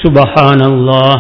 سبحان الله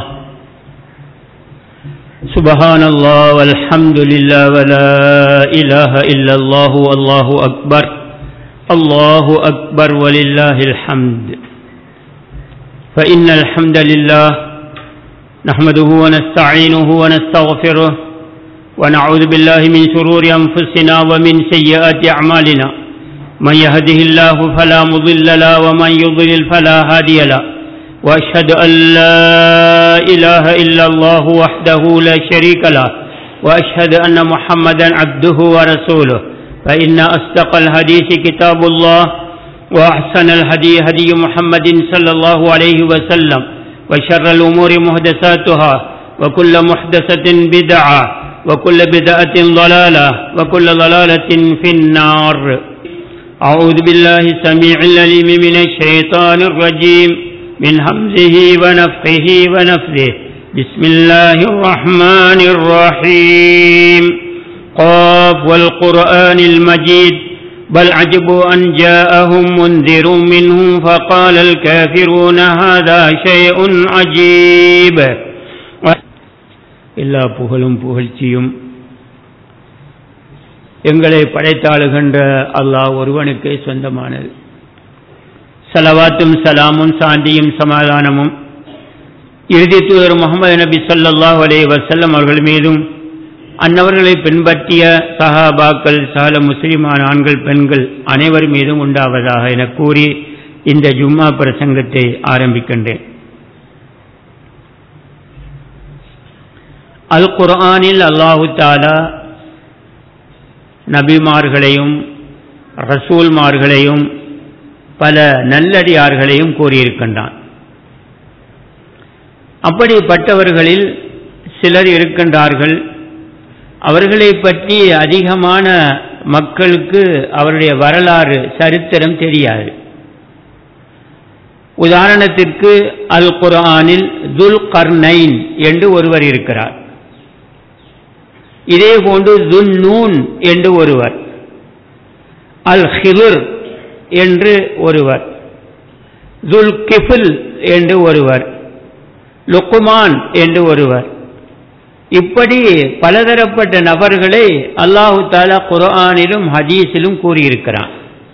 سبحان الله والحمد لله ولا إله إلا الله والله أكبر الله أكبر ولله الحمد فإن الحمد لله نحمده ونستعينه ونستغفره ونعوذ بالله من شرور أنفسنا ومن سيئات أعمالنا من يهده الله فلا مضل له ومن يضلل فلا هادي له واشهد ان لا اله الا الله وحده لا شريك له واشهد ان محمدا عبده ورسوله فان اصدق الحديث كتاب الله واحسن الهدي هدي محمد صلى الله عليه وسلم وشر الامور محدثاتها وكل محدثه بدعه وكل بدعه ضلاله وكل ضلاله في النار أعوذ بالله السميع العليم من الشيطان الرجيم من همزه ونفخه ونفثه بسم الله الرحمن الرحيم قاف والقرآن المجيد بل عجبوا أن جاءهم منذر منهم فقال الكافرون هذا شيء عجيب எல்லா புகழும் புகழ்ச்சியும் எங்களை படைத்தாளுகின்ற அல்லாஹ் ஒருவனுக்கே சொந்தமானது சலவாத்தும் சலாமும் சாந்தியும் சமாதானமும் இறுதி தூதர் முகமது நபி சொல்லாஹ் அலே வசல்லம் அவர்கள் மீதும் அன்னவர்களை பின்பற்றிய சஹாபாக்கள் சால முஸ்லிமான ஆண்கள் பெண்கள் அனைவர் மீதும் உண்டாவதாக என கூறி இந்த ஜும்மா பிரசங்கத்தை ஆரம்பிக்கின்றேன் அல் குர்ஆனில் அல்லாஹு தாலா நபிமார்களையும் ரசூல்மார்களையும் பல நல்லடியார்களையும் கூறியிருக்கின்றான் அப்படிப்பட்டவர்களில் சிலர் இருக்கின்றார்கள் அவர்களை பற்றி அதிகமான மக்களுக்கு அவருடைய வரலாறு சரித்திரம் தெரியாது உதாரணத்திற்கு அல் குர்ஆனில் துல் கர்னைன் என்று ஒருவர் இருக்கிறார் இதே போன்று துன்னூன் என்று ஒருவர் அல் ஹிதுர் என்று ஒருவர் துல் கிஃபில் என்று ஒருவர் லுக்குமான் என்று ஒருவர் இப்படி பலதரப்பட்ட நபர்களை அல்லாஹு தாலா குரானிலும் ஹதீஸிலும் கூறியிருக்கிறான்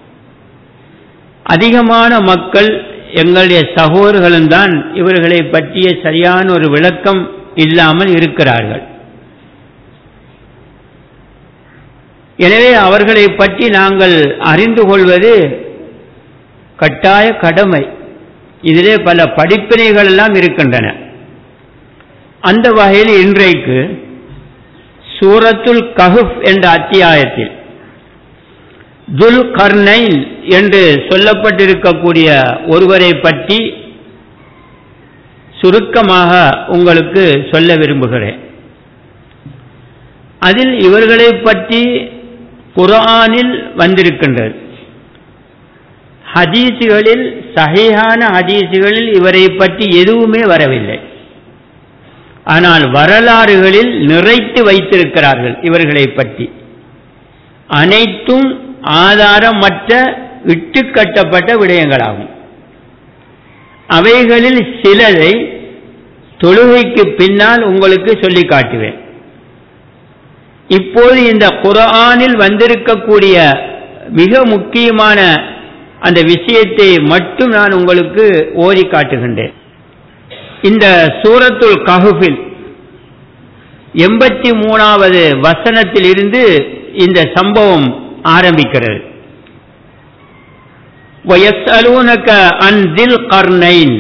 அதிகமான மக்கள் எங்களுடைய சகோதரர்களும் தான் இவர்களை பற்றிய சரியான ஒரு விளக்கம் இல்லாமல் இருக்கிறார்கள் எனவே அவர்களை பற்றி நாங்கள் அறிந்து கொள்வது கட்டாய கடமை இதிலே பல படிப்பினைகள் எல்லாம் இருக்கின்றன அந்த வகையில் இன்றைக்கு சூரத்துல் கஹுப் என்ற அத்தியாயத்தில் துல் கர்னைன் என்று சொல்லப்பட்டிருக்கக்கூடிய ஒருவரை பற்றி சுருக்கமாக உங்களுக்கு சொல்ல விரும்புகிறேன் அதில் இவர்களை பற்றி குரானில் வந்திருக்கின்றது ஹதீசுகளில் சகையான ஹதீசுகளில் இவரை பற்றி எதுவுமே வரவில்லை ஆனால் வரலாறுகளில் நிறைத்து வைத்திருக்கிறார்கள் இவர்களை பற்றி அனைத்தும் ஆதாரமற்ற இட்டுக்கட்டப்பட்ட விடயங்களாகும் அவைகளில் சிலரை தொழுகைக்கு பின்னால் உங்களுக்கு சொல்லி காட்டுவேன் இப்போது இந்த குரானில் வந்திருக்கக்கூடிய மிக முக்கியமான அந்த விஷயத்தை மட்டும் நான் உங்களுக்கு ஓதி காட்டுகின்றேன் இந்த சூரத்துல் கஹுஃபில் எண்பத்தி மூணாவது வசனத்தில் இருந்து இந்த சம்பவம் ஆரம்பிக்கிறது அன் தில் கர்னைன்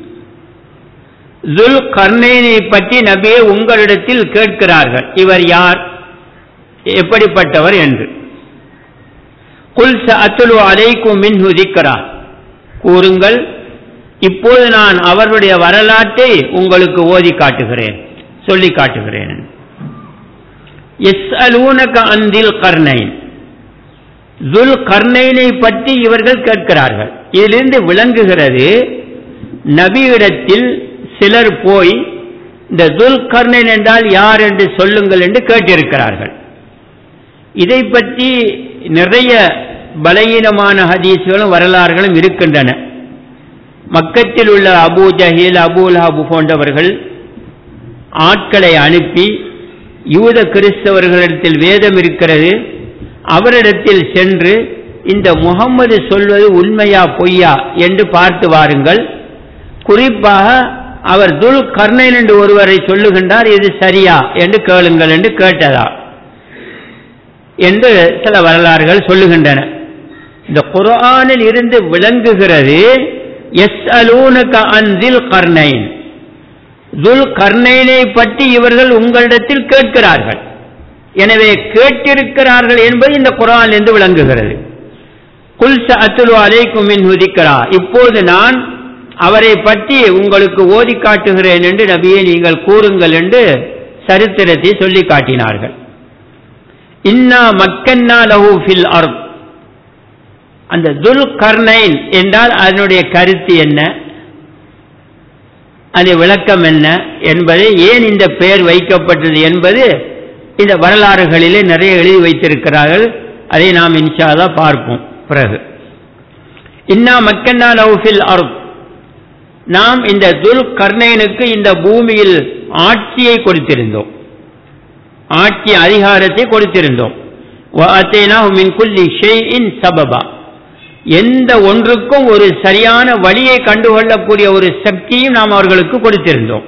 துல் கர்னைனை பற்றி நபியே உங்களிடத்தில் கேட்கிறார்கள் இவர் யார் எப்படிப்பட்டவர் என்று குல் அத்துலு அலைக்கும் மின் திக்கரா கூறுங்கள் இப்போது நான் அவர்களுடைய வரலாற்றை உங்களுக்கு ஓதி காட்டுகிறேன் சொல்லி காட்டுகிறேன் எஸ் அலூனக அந்தில் கர்னைன் துல் கர்னைனை பற்றி இவர்கள் கேட்கிறார்கள் இதிலிருந்து விளங்குகிறது நபியிடத்தில் சிலர் போய் இந்த துல் கர்னைன் என்றால் யார் என்று சொல்லுங்கள் என்று கேட்டிருக்கிறார்கள் இதை பற்றி நிறைய பலகீனமான ஹதீஸ்களும் வரலாறுகளும் இருக்கின்றன மக்கத்தில் உள்ள அபூ ஜஹீல் அபூல்ஹாபு போன்றவர்கள் ஆட்களை அனுப்பி யூத கிறிஸ்தவர்களிடத்தில் வேதம் இருக்கிறது அவரிடத்தில் சென்று இந்த முகம்மது சொல்வது உண்மையா பொய்யா என்று பார்த்து வாருங்கள் குறிப்பாக அவர் துல் கர்ணைன் என்று ஒருவரை சொல்லுகின்றார் இது சரியா என்று கேளுங்கள் என்று கேட்டதா என்று சில வரலாறுகள் சொல்லுகின்றன இந்த குரானில் இருந்து விளங்குகிறது எஸ் அலூனுக்கு அன்தில் கர்ணைன் துல் கர்ணைனை பற்றி இவர்கள் உங்களிடத்தில் கேட்கிறார்கள் எனவே கேட்டிருக்கிறார்கள் என்பது இந்த குரானிலிருந்து விளங்குகிறது குல்ச அத்துலு அலைக்கும் மின் உதிக்கிறா இப்போது நான் அவரை பற்றி உங்களுக்கு ஓதி காட்டுகிறேன் என்று நபியை நீங்கள் கூறுங்கள் என்று சரித்திரத்தை சொல்லி காட்டினார்கள் இன்னா மக்கன்னா லஹு ஃபில் அர்த் அந்த துல் கர்ணைன் என்றால் அதனுடைய கருத்து என்ன அது விளக்கம் என்ன என்பதை ஏன் இந்த பெயர் வைக்கப்பட்டது என்பது இந்த வரலாறுகளிலே நிறைய எழுதி வைத்திருக்கிறார்கள் அதை நாம் இன்ஷாதா பார்ப்போம் பிறகு இன்னா மக்கன்னா லவுஃபில் அருப் நாம் இந்த துல் கர்ணைனுக்கு இந்த பூமியில் ஆட்சியை கொடுத்திருந்தோம் ஆட்சி அதிகாரத்தை கொடுத்திருந்தோம் சபபா எந்த ஒன்றுக்கும் ஒரு சரியான வழியை கண்டுகொள்ளக்கூடிய ஒரு சக்தியும் நாம் அவர்களுக்கு கொடுத்திருந்தோம்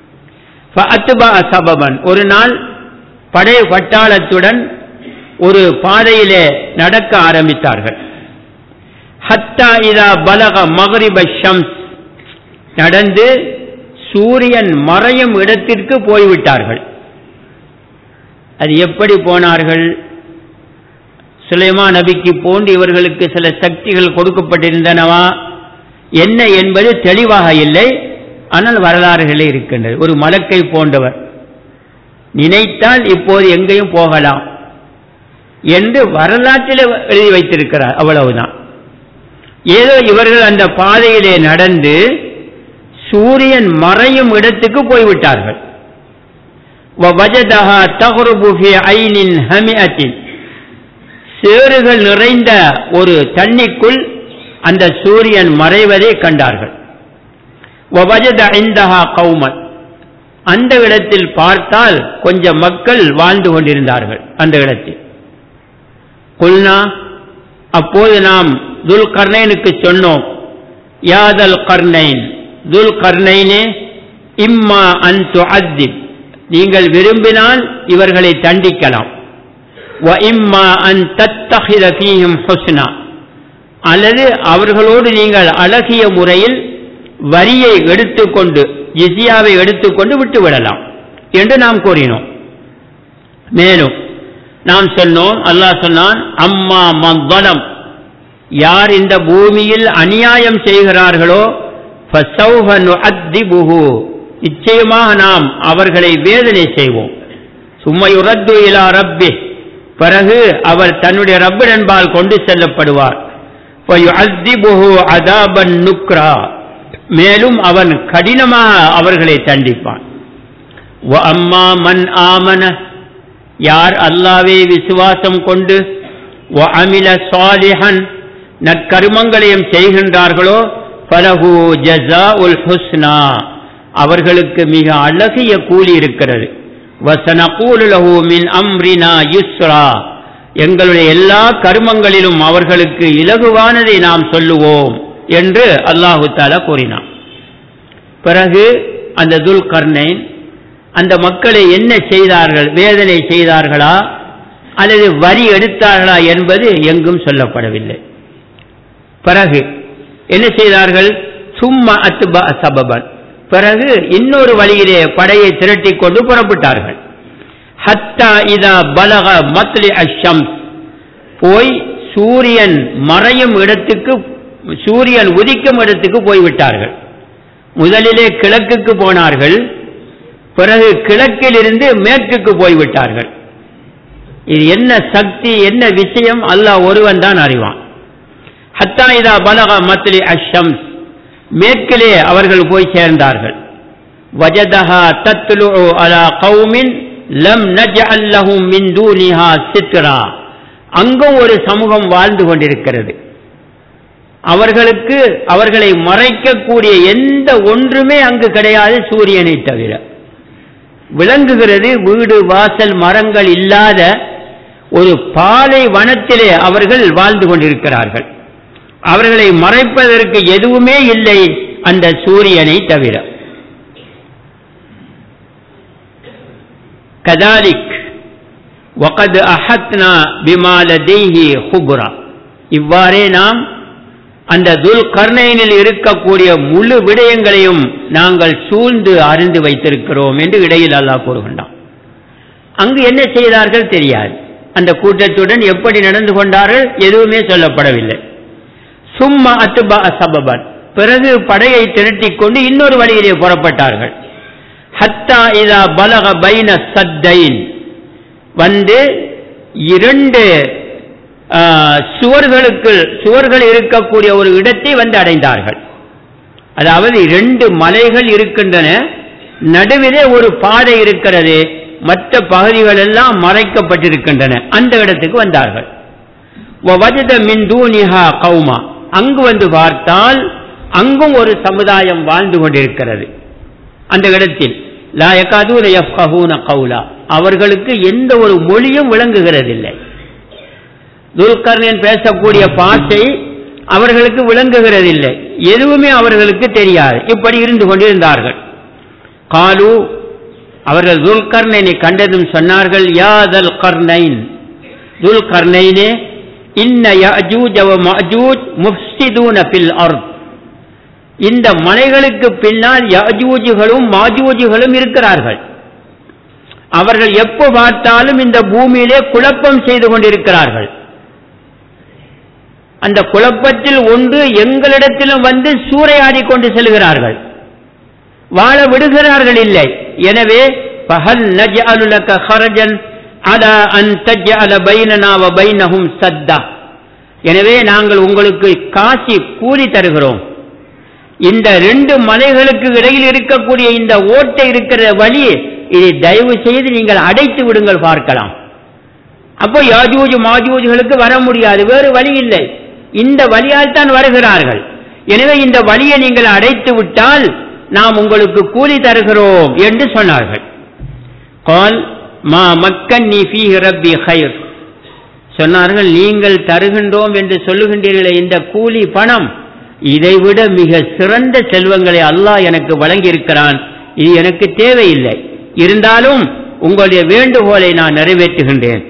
சபபன் ஒரு நாள் படை பட்டாளத்துடன் ஒரு பாதையிலே நடக்க ஆரம்பித்தார்கள் ஹத்தா இதா பலக மகரிப ஷம்ஸ் நடந்து சூரியன் மறையும் இடத்திற்கு போய்விட்டார்கள் அது எப்படி போனார்கள் சுலைமா நபிக்கு போன்று இவர்களுக்கு சில சக்திகள் கொடுக்கப்பட்டிருந்தனவா என்ன என்பது தெளிவாக இல்லை ஆனால் வரலாறுகளே இருக்கின்றது ஒரு மலக்கை போன்றவர் நினைத்தால் இப்போது எங்கேயும் போகலாம் என்று வரலாற்றில் எழுதி வைத்திருக்கிறார் அவ்வளவுதான் ஏதோ இவர்கள் அந்த பாதையிலே நடந்து சூரியன் மறையும் இடத்துக்கு போய்விட்டார்கள் சேறுகள் நிறைந்த ஒரு தண்ணிக்குள் அந்த சூரியன் மறைவதை கண்டார்கள் கௌமன் அந்த இடத்தில் பார்த்தால் கொஞ்சம் மக்கள் வாழ்ந்து கொண்டிருந்தார்கள் அந்த இடத்தில் குல்னா அப்போது நாம் துல் கர்ணைனுக்கு சொன்னோம் யாதல் கர்ணைன் துல் கர்ணைனே இம்மா அன்து அத்திப் நீங்கள் விரும்பினால் இவர்களை தண்டிக்கலாம் இம்மா அன் தத்தகித ஃபீஹிம் ஹுஸ்னா அல்லது அவர்களோடு நீங்கள் அழகிய முறையில் வரியை எடுத்துக்கொண்டு ஜிசியாவை எடுத்துக்கொண்டு விட்டுவிடலாம் என்று நாம் கூறினோம் மேலும் நாம் சொன்னோம் அல்லாஹ் சொன்னான் அம்மா மந்தனம் யார் இந்த பூமியில் அநியாயம் செய்கிறார்களோ நிச்சயமாக நாம் அவர்களை வேதனை செய்வோம் சும்மையுரத்து இலா ரப்பி பிறகு அவர் தன்னுடைய ரப்பிடன்பால் கொண்டு செல்லப்படுவார் அதாபன் நுக்ரா மேலும் அவன் கடினமாக அவர்களை தண்டிப்பான் அம்மா மன் ஆமன யார் அல்லாவே விசுவாசம் கொண்டு அமில சாலிஹன் நற்கருமங்களையும் செய்கின்றார்களோ பலகு ஜசா உல் ஹுஸ்னா அவர்களுக்கு மிக அழகிய கூலி இருக்கிறது வசனகூலுலகு மின் அம்ரினா யுஸ்ரா எங்களுடைய எல்லா கருமங்களிலும் அவர்களுக்கு இலகுவானதை நாம் சொல்லுவோம் என்று அல்லாஹு தாலா கூறினான் பிறகு அந்த துல் கர்ணைன் அந்த மக்களை என்ன செய்தார்கள் வேதனை செய்தார்களா அல்லது வரி எடுத்தார்களா என்பது எங்கும் சொல்லப்படவில்லை பிறகு என்ன செய்தார்கள் சும்மா அத்துப சபபன் பிறகு இன்னொரு வழியிலே படையை திரட்டிக் கொண்டு புறப்பட்டார்கள் ஹத்தா இதா பலக மத்லி அஷம் போய் சூரியன் மறையும் இடத்துக்கு சூரியன் உதிக்கும் இடத்துக்கு போய்விட்டார்கள் முதலிலே கிழக்குக்கு போனார்கள் பிறகு கிழக்கிலிருந்து மேற்குக்கு போய்விட்டார்கள் இது என்ன சக்தி என்ன விஷயம் அல்லாஹ் ஒருவன் தான் அறிவான் ஹத்தா இதா பலக மத்லி அஷம் மேற்கிலே அவர்கள் போய் சேர்ந்தார்கள் வஜதஹா தத்லு அலா கௌமின் லம் நஜ்அல் லஹும் மின் தூனிஹா சித்ரா அங்கும் ஒரு சமூகம் வாழ்ந்து கொண்டிருக்கிறது அவர்களுக்கு அவர்களை மறைக்கக்கூடிய எந்த ஒன்றுமே அங்கு கிடையாது சூரியனை தவிர விளங்குகிறது வீடு வாசல் மரங்கள் இல்லாத ஒரு பாலை வனத்திலே அவர்கள் வாழ்ந்து கொண்டிருக்கிறார்கள் அவர்களை மறைப்பதற்கு எதுவுமே இல்லை அந்த சூரியனை தவிர கதாலிக் وقد أحطنا بما لديه خبرا இவ்வாறே நாம் அந்த துல் கர்ணைனில் இருக்கக்கூடிய முழு விடயங்களையும் நாங்கள் சூழ்ந்து அறிந்து வைத்திருக்கிறோம் என்று இடையில் அல்லாஹ் கூறுகின்றான் அங்கு என்ன செய்தார்கள் தெரியாது அந்த கூட்டத்துடன் எப்படி நடந்து கொண்டார்கள் எதுவுமே சொல்லப்படவில்லை சும்மா அத்துபா சபபன் பிறகு படையை திரட்டிக் கொண்டு இன்னொரு வழியிலே புறப்பட்டார்கள் ஹத்தா இதா பலக பைன சத்தைன் வந்து இரண்டு சுவர்களுக்கு சுவர்கள் இருக்கக்கூடிய ஒரு இடத்தை வந்து அடைந்தார்கள் அதாவது இரண்டு மலைகள் இருக்கின்றன நடுவிலே ஒரு பாதை இருக்கிறது மற்ற பகுதிகள் எல்லாம் மறைக்கப்பட்டிருக்கின்றன அந்த இடத்துக்கு வந்தார்கள் கௌமா அங்கு வந்து பார்த்தால் அங்கும் ஒரு சமுதாயம் வாழ்ந்து கொண்டிருக்கிறது அந்த இடத்தில் கவுலா அவர்களுக்கு எந்த ஒரு மொழியும் விளங்குகிறதில்லை துல்கர்ணன் பேசக்கூடிய பாட்டை அவர்களுக்கு விளங்குகிறதில்லை எதுவுமே அவர்களுக்கு தெரியாது இப்படி இருந்து கொண்டிருந்தார்கள் காலு அவர்கள் துல்கர்ணனை கண்டதும் சொன்னார்கள் யாதல் கர்ணைன் துல்கர்ணைனே இன்ன யஜூஜ வ மஜூஜ் முஃப்ஸிதூன ஃபில் அர்த் இந்த மலைகளுக்கு பின்னால் யஜூஜுகளும் மாஜூஜுகளும் இருக்கிறார்கள் அவர்கள் எப்போ பார்த்தாலும் இந்த பூமியிலே குழப்பம் செய்து கொண்டிருக்கிறார்கள் அந்த குழப்பத்தில் ஒன்று எங்களிடத்திலும் வந்து சூறையாடி கொண்டு செல்கிறார்கள் வாழ விடுகிறார்கள் இல்லை எனவே பஹல் நஜ்அலுலக ஹரஜன் அலா அன் தஜ்அல பைனனா வ பைனஹும் சத்தா எனவே நாங்கள் உங்களுக்கு காசி கூலி தருகிறோம் இந்த ரெண்டு மலைகளுக்கு இடையில் இருக்கக்கூடிய இந்த ஓட்டை இருக்கிற வழி இதை தயவு செய்து நீங்கள் அடைத்து விடுங்கள் பார்க்கலாம் அப்போ யாஜூஜ் மாஜூஜ்களுக்கு வர முடியாது வேறு வழி இல்லை இந்த வழியால் தான் வருகிறார்கள் எனவே இந்த வழியை நீங்கள் அடைத்து விட்டால் நாம் உங்களுக்கு கூலி தருகிறோம் என்று சொன்னார்கள் கால் மா மக்கன் நீ ஃபீ ரப்பி ஹைர் சொன்னார்கள் நீங்கள் தருகின்றோம் என்று சொல்லுகின்றீர்களே இந்த கூலி பணம் இதைவிட மிக சிறந்த செல்வங்களை அல்லாஹ் எனக்கு வழங்கியிருக்கிறான் இது எனக்கு தேவையில்லை இருந்தாலும் உங்களுடைய வேண்டுகோளை நான் நிறைவேற்றுகின்றேன்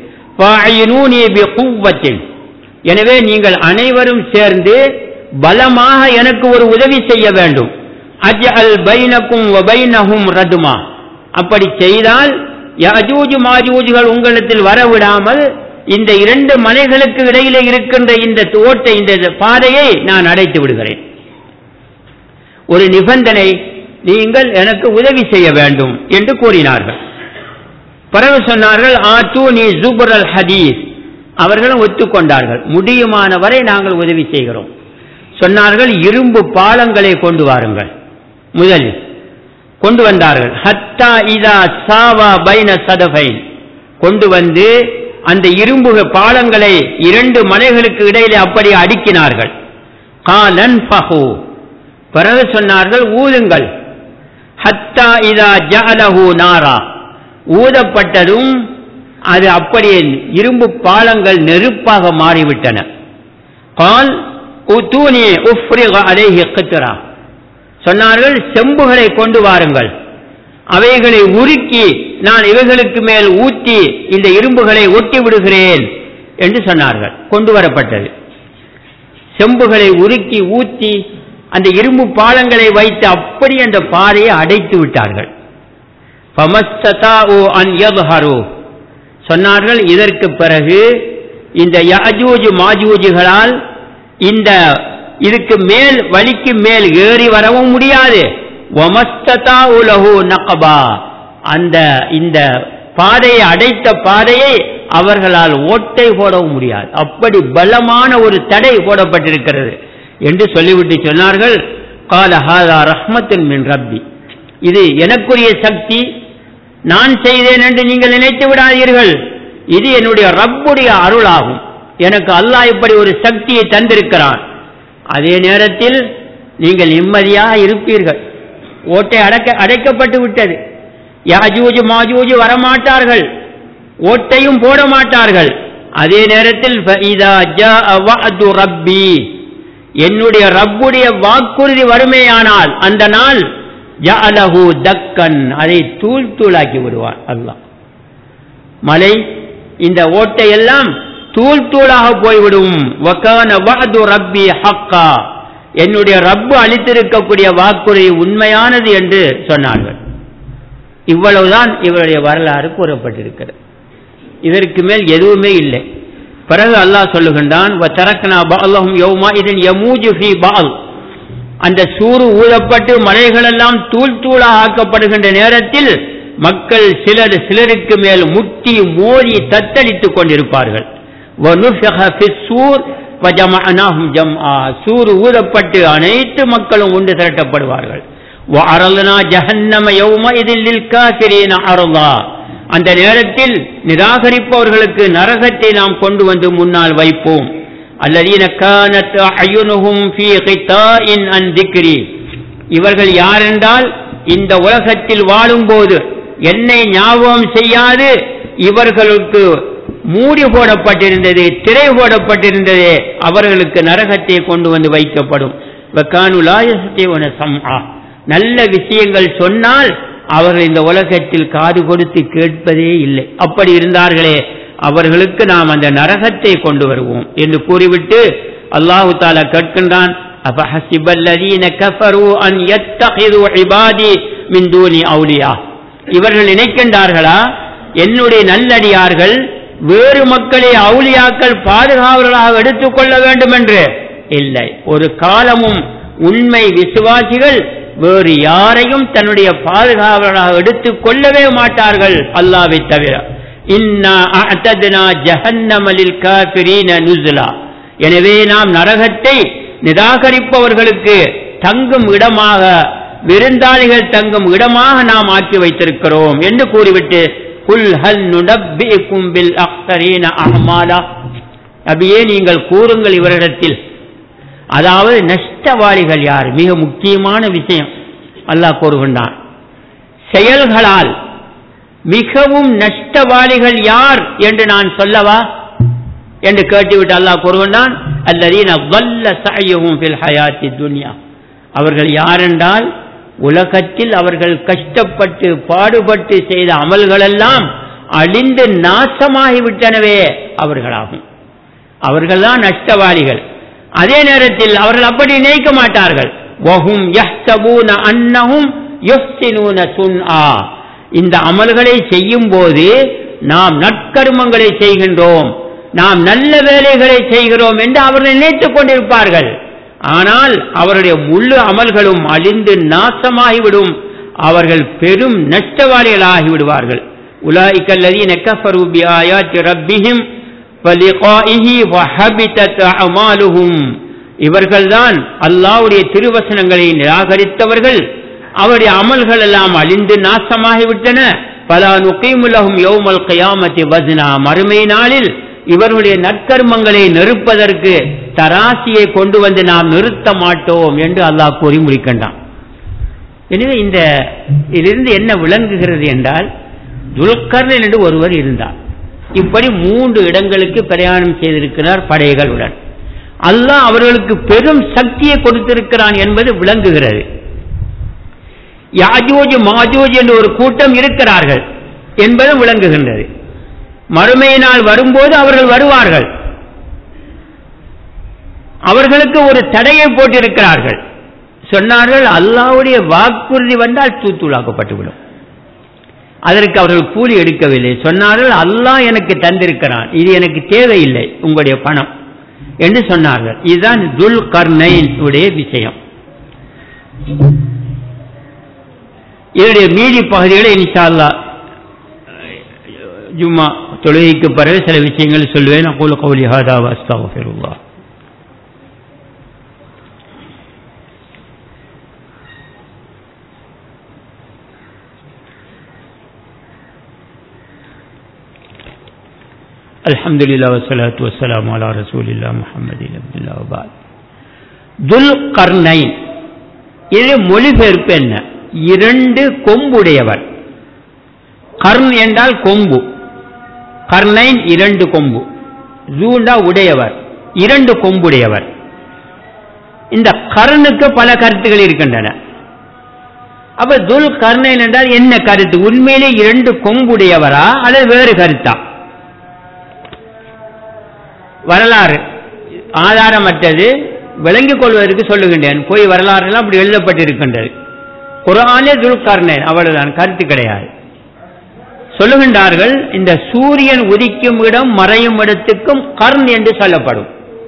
எனவே நீங்கள் அனைவரும் சேர்ந்து பலமாக எனக்கு ஒரு உதவி செய்ய வேண்டும் அஜ் அல் பைனக்கும் வபைனஹும் ரதுமா அப்படி செய்தால் யஜூஜ் மாஜூஜ்கள் உங்களிடத்தில் வரவிடாமல் இந்த இரண்டு மலைகளுக்கு இடையிலே இருக்கின்ற இந்த ஓட்டை இந்த பாதையை நான் அடைத்து விடுகிறேன் ஒரு நிபந்தனை நீங்கள் எனக்கு உதவி செய்ய வேண்டும் என்று கூறினார்கள் பிறகு சொன்னார்கள் ஆத்து நீ ஜூபரல் ஹதீஸ் அவர்களும் ஒத்துக்கொண்டார்கள் முடியுமான வரை நாங்கள் உதவி செய்கிறோம் சொன்னார்கள் இரும்பு பாலங்களை கொண்டு வாருங்கள் முதலில் கொண்டு வந்தார்கள் ஹத்தா இதா சாவா பைன சதபை கொண்டு வந்து அந்த இரும்பு பாலங்களை இரண்டு மலைகளுக்கு இடையிலே அப்படி அடுக்கினார்கள் காலன் பஹு பிறகு சொன்னார்கள் ஊதுங்கள் ஹத்தா இதா ஜஅலஹு நாரா ஊதப்பட்டதும் அது அப்படியே இரும்பு பாலங்கள் நெருப்பாக மாறிவிட்டன கால் உத்தூனி உஃப்ரிக அலைஹி கித்ரா சொன்னார்கள் செம்புகளை கொண்டு வாருங்கள் அவைகளை உருக்கி நான் இவைகளுக்கு மேல் ஊற்றி இந்த இரும்புகளை ஒட்டி விடுகிறேன் என்று சொன்னார்கள் கொண்டு வரப்பட்டது செம்புகளை உருக்கி ஊற்றி அந்த இரும்பு பாலங்களை வைத்து அப்படி அந்த பாறையை அடைத்து விட்டார்கள் சொன்னார்கள் இதற்கு பிறகு இந்த யாஜூஜ் மாஜூஜுகளால் இந்த இதுக்கு மேல் வழிக்கு மேல் ஏறி வரவும் முடியாது நகபா அந்த இந்த பாதையை அடைத்த பாதையை அவர்களால் ஓட்டை போடவும் முடியாது அப்படி பலமான ஒரு தடை போடப்பட்டிருக்கிறது என்று சொல்லிவிட்டு சொன்னார்கள் கால ஹாதா ரஹ்மத்தின் மின் ரப்பி இது எனக்குரிய சக்தி நான் செய்தேன் என்று நீங்கள் நினைத்து விடாதீர்கள் இது என்னுடைய ரப்புடைய அருளாகும் எனக்கு அல்லாஹ் இப்படி ஒரு சக்தியை தந்திருக்கிறான் அதே நேரத்தில் நீங்கள் நிம்மதியாக இருப்பீர்கள் ஓட்டை அடக்க அடைக்கப்பட்டு விட்டது யாஜூஜ் மாஜூஜ் வரமாட்டார்கள் ஓட்டையும் போட மாட்டார்கள் அதே நேரத்தில் فَإِذَا جَاءَ وَعْدُ رَبِّي என்னுடைய ரப்புடைய வாக்குறுதி வறுமையானால் அந்த நாள் ஜஅலஹு தக்கன் அதை தூள் தூளாக்கி விடுவான் அல்லாஹ் மலை இந்த ஓட்டை எல்லாம் தூள் தூளாக போய்விடும் வக்கான வஅது ரப்பி ஹக்கா என்னுடைய ரப்பு அளித்திருக்கக்கூடிய வாக்குறுதி உண்மையானது என்று சொன்னார்கள் இவ்வளவுதான் இவருடைய வரலாறு கூறப்பட்டிருக்கிறது இதற்கு மேல் எதுவுமே இல்லை பிறகு அல்லாஹ் சொல்லுகின்றான் தரக்கனா பாலஹும் யௌமா இதன் யமூஜு ஃபி பால் அந்த சூறு ஊதப்பட்டு மலைகளெல்லாம் தூள் தூளாக ஆக்கப்படுகின்ற நேரத்தில் மக்கள் சிலர் சிலருக்கு மேல் முட்டி மோதி தத்தளித்துக் கொண்டிருப்பார்கள் وَنُفِخَ فِي الصُّورِ وَجَمَعْنَاهُمْ جَمْعًا சூறு ஊதப்பட்டு அனைத்து மக்களும் ஒன்று திரட்டப்படுவார்கள் وَعَرَضْنَا جَهَنَّمَ يَوْمَئِذٍ لِلْكَافِرِينَ عَرْضًا அந்த நேரத்தில் நிராகரிப்பவர்களுக்கு நரகத்தை நாம் கொண்டு வந்து முன்னால் வைப்போம் الذين كانت أعينهم في غطاء عن ذكري இவர்கள் யாரென்றால் இந்த உலகத்தில் வாழும்போது என்னை ஞாபகம் செய்யாது இவர்களுக்கு மூடி போடப்பட்டிருந்தது திரை போடப்பட்டிருந்தது அவர்களுக்கு நரகத்தை கொண்டு வந்து வைக்கப்படும் சம்ஆ நல்ல விஷயங்கள் சொன்னால் அவர்கள் இந்த உலகத்தில் காது கொடுத்து கேட்பதே இல்லை அப்படி இருந்தார்களே அவர்களுக்கு நாம் அந்த நரகத்தை கொண்டு வருவோம் என்று கூறிவிட்டு அல்லாஹு தாலா கேட்கின்றான் أفحسب الذين كفروا أن يتخذوا عبادي من دون أولياء இவர்கள் நினைக்கின்றார்களா என்னுடைய நல்லடியார்கள் வேறு மக்களை அவுளியாக்கள் பாதுகாவலர்களாக எடுத்துக்கொள்ள வேண்டும் என்று இல்லை ஒரு காலமும் உண்மை விசுவாசிகள் வேறு யாரையும் தன்னுடைய பாதுகாவலராக எடுத்துக் கொள்ளவே மாட்டார்கள் அல்லாவை தவிர இன்னா அஅதத்னா ஜஹன்னம லில் காஃபிரீன நுஸ்லா எனவே நாம் நரகத்தை நிராகரிப்பவர்களுக்கு தங்கும் இடமாக விருந்தாளிகள் தங்கும் இடமாக நாம் ஆக்கி வைத்திருக்கிறோம் என்று கூறிவிட்டு குல் ஹல் நுனப்பிக்கும் பில் அக்ஸரீன அஹ்மாலா அப்படியே நீங்கள் கூறுங்கள் இவரிடத்தில் அதாவது நஷ்டவாளிகள் யார் மிக முக்கியமான விஷயம் அல்லாஹ் கூறுகின்றான் செயல்களால் மிகவும் நஷ்டவாளிகள் யார் என்று நான் சொல்லவா என்று கேட்டுவிட்டு அல்லாஹ் கூறுகின்றான் அல்லதீன வல்ல சாயவும் ஃபில் ஹயாத்தி துன்யா அவர்கள் யாரென்றால் உலகத்தில் அவர்கள் கஷ்டப்பட்டு பாடுபட்டு செய்த அமல்களெல்லாம் அழிந்து நாசமாகிவிட்டனவே அவர்களாகும் அவர்கள்தான் நஷ்டவாளிகள் அதே நேரத்தில் அவர்கள் அப்படி நினைக்க மாட்டார்கள் வஹும் யஹ்சபூன அன்னஹும் யுஹ்சினூன சுன்ஆ இந்த அமல்களை செய்யும் போது நாம் நற்கர்மங்களை செய்கின்றோம் நாம் நல்ல வேலைகளை செய்கிறோம் என்று அவர்கள் நினைத்துக் கொண்டிருப்பார்கள் ஆனால் அவருடைய முழு அமல்களும் அழிந்து நாசமாகிவிடும் அவர்கள் பெரும் நஷ்டவாளிகளாகி விடுவார்கள் உலாய்கல்லதீன கஃபரு பிஆயாத்தி ரப்பிஹிம் வலிகாஇஹி வஹபிதத் அமாலுஹும் இவர்கள்தான் அல்லாஹ்வுடைய திருவசனங்களை நிராகரித்தவர்கள் அவருடைய அமல்கள் எல்லாம் அழிந்து நாசமாகிவிட்டன பலா நுகைமுலகும் யௌமல் கயாமத்தி வஸ்னா மறுமை நாளில் இவர்களுடைய நற்கர்மங்களை நெருப்பதற்கு தராசியை கொண்டு வந்து நாம் நிறுத்த மாட்டோம் என்று அல்லாஹ் கூறி முடிக்கின்றான் எனவே இந்த இதிலிருந்து என்ன விளங்குகிறது என்றால் துல்கர்ணன் என்று ஒருவர் இருந்தார் இப்படி மூன்று இடங்களுக்கு பிரயாணம் செய்திருக்கிறார் படைகளுடன் அல்லாஹ் அவர்களுக்கு பெரும் சக்தியை கொடுத்திருக்கிறான் என்பது விளங்குகிறது யாஜூஜ் மாஜூஜ் என்று ஒரு கூட்டம் இருக்கிறார்கள் என்பதும் விளங்குகின்றது மறுமை நாள் வரும்போது அவர்கள் வருவார்கள் அவர்களுக்கு ஒரு தடையை போட்டிருக்கிறார்கள் சொன்னார்கள் அல்லாவுடைய வாக்குறுதி வந்தால் தூத்தூளாக்கப்பட்டுவிடும் அதற்கு அவர்கள் கூலி எடுக்கவில்லை சொன்னார்கள் அல்லாஹ் எனக்கு தந்திருக்கிறான் இது எனக்கு தேவையில்லை உங்களுடைய பணம் என்று சொன்னார்கள் இதுதான் துல் கர்னைன் உடைய விஷயம் இதனுடைய மீதி பகுதிகளை இன்ஷா அல்லாஹ் ஜும்மா தொழுகைக்கு பிறகு சில விஷயங்கள் சொல்லுவேன் அகூல கௌலி ஹாதா அஸ்தகுஃபிருல்லாஹ் الحمد لله والصلاة والسلام على رسول الله محمد عبد الله وبعد துல் கர்னைன் இது மொழிபெயர்ப்பு என்ன இரண்டு கொம்புடையவர் கர்ன் என்றால் கொம்பு கர்னைன் இரண்டு கொம்பு ஜூண்டா உடையவர் இரண்டு கொம்புடையவர் இந்த கர்னுக்கு பல கருத்துகள் இருக்கின்றன அப்ப துல் கர்ணைன் என்றால் என்ன கருத்து உண்மையிலே இரண்டு கொம்புடையவரா அல்லது வேறு கருத்தா வரலாறு ஆதாரமற்றது விளங்கிக் கொள்வதற்கு சொல்லுகின்றேன் போய் வரலாறு எல்லாம் அப்படி எழுதப்பட்டிருக்கின்றது குரானே துல்கர்ணன் அவ்வளவுதான் கருத்து கிடையாது சொல்லுகின்றார்கள் இந்த சூரியன் உதிக்கும் இடம் மறையும் இடத்துக்கும் கர்ன் என்று சொல்லப்படும்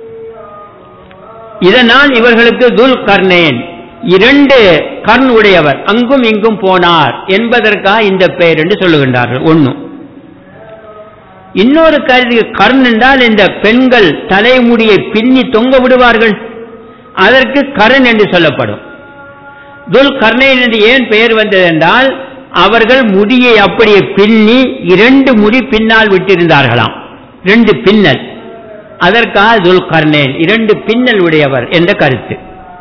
இதனால் இவர்களுக்கு துல் கர்ணேன் இரண்டு கர்ன் உடையவர் அங்கும் இங்கும் போனார் என்பதற்காக இந்த பெயர் என்று சொல்லுகின்றார்கள் ஒன்னும் இன்னொரு கருதி கர்ன் என்றால் இந்த பெண்கள் தலைமுடியை பின்னி தொங்க விடுவார்கள் அதற்கு கரண் என்று சொல்லப்படும் துல் கர்ணேன் என்று ஏன் பெயர் வந்தது என்றால் அவர்கள் முடியை அப்படியே பின்னி இரண்டு முடி பின்னால் விட்டிருந்தார்களாம் ரெண்டு பின்னல் அதற்காக துல் கர்ணேன் இரண்டு பின்னல் உடையவர் என்ற கருத்து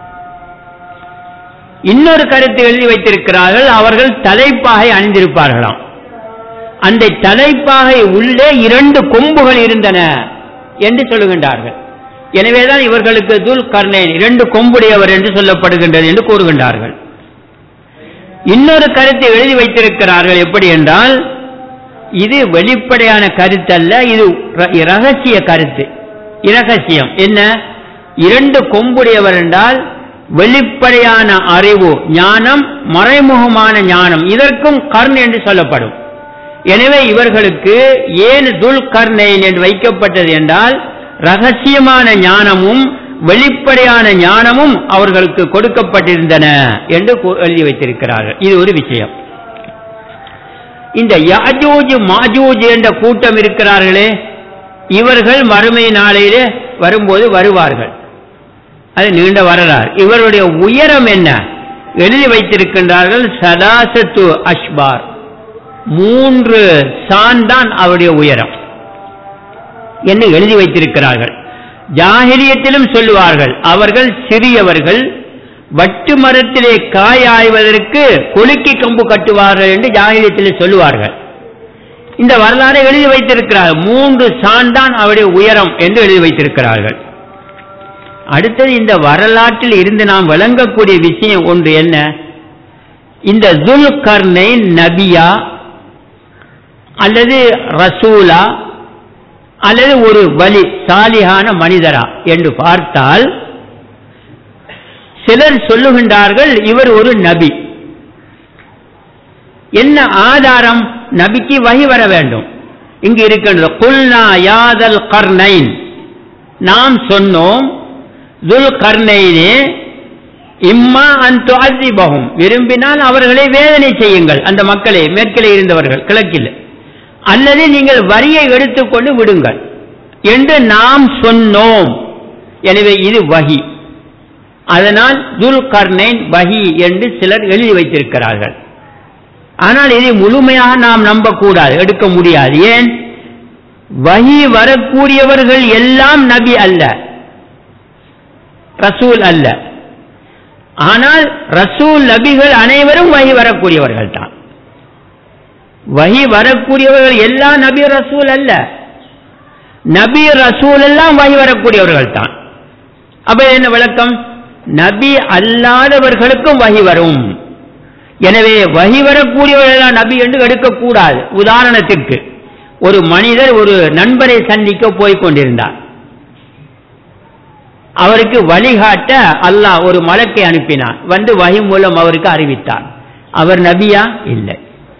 இன்னொரு கருத்து எழுதி வைத்திருக்கிறார்கள் அவர்கள் தலைப்பாகை அணிந்திருப்பார்களாம் அந்த தலைப்பாகை உள்ளே இரண்டு கொம்புகள் இருந்தன என்று சொல்லுகின்றார்கள் எனவேதான் இவர்களுக்கு துல் கர்ணேன் இரண்டு கொம்புடையவர் என்று சொல்லப்படுகின்றது என்று கூறுகின்றார்கள் இன்னொரு கருத்தை எழுதி வைத்திருக்கிறார்கள் எப்படி என்றால் இது வெளிப்படையான கருத்தல்ல இது ரகசிய கருத்து இரகசியம் என்ன இரண்டு கொம்புடையவர் என்றால் வெளிப்படையான அறிவு ஞானம் மறைமுகமான ஞானம் இதற்கும் கர்ண் என்று சொல்லப்படும் எனவே இவர்களுக்கு ஏன் துல் கர்ணேன் என்று வைக்கப்பட்டது என்றால் ரகசியமான ஞானமும் வெளிப்படையான ஞானமும் அவர்களுக்கு கொடுக்கப்பட்டிருந்தன என்று எழுதி வைத்திருக்கிறார்கள் இது ஒரு விஷயம் இந்த யாஜூஜ் மாஜூஜ் என்ற கூட்டம் இருக்கிறார்களே இவர்கள் மறுமை நாளையிலே வரும்போது வருவார்கள் அது நீண்ட வரலாறு இவருடைய உயரம் என்ன எழுதி வைத்திருக்கின்றார்கள் சதாசத்து அஷ்பார் மூன்று சான் தான் அவருடைய உயரம் என்று எழுதி வைத்திருக்கிறார்கள் ஜாகிரியத்திலும் சொல்லுவார்கள் அவர்கள் சிறியவர்கள் வட்டு மரத்திலே காய் ஆய்வதற்கு கொலுக்கி கம்பு கட்டுவார்கள் என்று ஜாகிரியத்திலே சொல்லுவார்கள் இந்த வரலாறை எழுதி வைத்திருக்கிறார்கள் மூன்று சான்தான் அவருடைய உயரம் என்று எழுதி வைத்திருக்கிறார்கள் அடுத்தது இந்த வரலாற்றில் இருந்து நாம் விளங்கக்கூடிய விஷயம் ஒன்று என்ன இந்த துல் கர்னை நபியா அல்லது ரசூலா அல்லது ஒரு வலி சாலிகான மனிதரா என்று பார்த்தால் சிலர் சொல்லுகின்றார்கள் இவர் ஒரு நபி என்ன ஆதாரம் நபிக்கு வகி வர வேண்டும் இங்கு இருக்கின்றது குல்னா யாதல் கர்னைன் நாம் சொன்னோம் துல் கர்னைனே இம்மா அந்த அதிபகும் விரும்பினால் அவர்களை வேதனை செய்யுங்கள் அந்த மக்களை மேற்கிலே இருந்தவர்கள் கிழக்கில் அல்லது நீங்கள் வரியை எடுத்துக்கொண்டு விடுங்கள் என்று நாம் சொன்னோம் எனவே இது வகி அதனால் துல் கர்னைன் வகி என்று சிலர் எழுதி வைத்திருக்கிறார்கள் ஆனால் இதை முழுமையாக நாம் நம்பக்கூடாது எடுக்க முடியாது ஏன் வகி வரக்கூடியவர்கள் எல்லாம் நபி அல்ல ரசூல் அல்ல ஆனால் ரசூல் நபிகள் அனைவரும் வகி வரக்கூடியவர்கள் தான் வகி வரக்கூடியவர்கள் எல்லா நபி ரசூல் அல்ல நபி ரசூல் எல்லாம் வகி வரக்கூடியவர்கள் தான் அப்ப என்ன விளக்கம் நபி அல்லாதவர்களுக்கும் வகி வரும் எனவே வகி வரக்கூடியவர்கள் நபி என்று எடுக்கக்கூடாது உதாரணத்திற்கு ஒரு மனிதர் ஒரு நண்பரை சந்திக்க போய் கொண்டிருந்தார் அவருக்கு வழிகாட்ட அல்லாஹ் ஒரு மலக்கை அனுப்பினார் வந்து வகி மூலம் அவருக்கு அறிவித்தார் அவர் நபியா இல்லை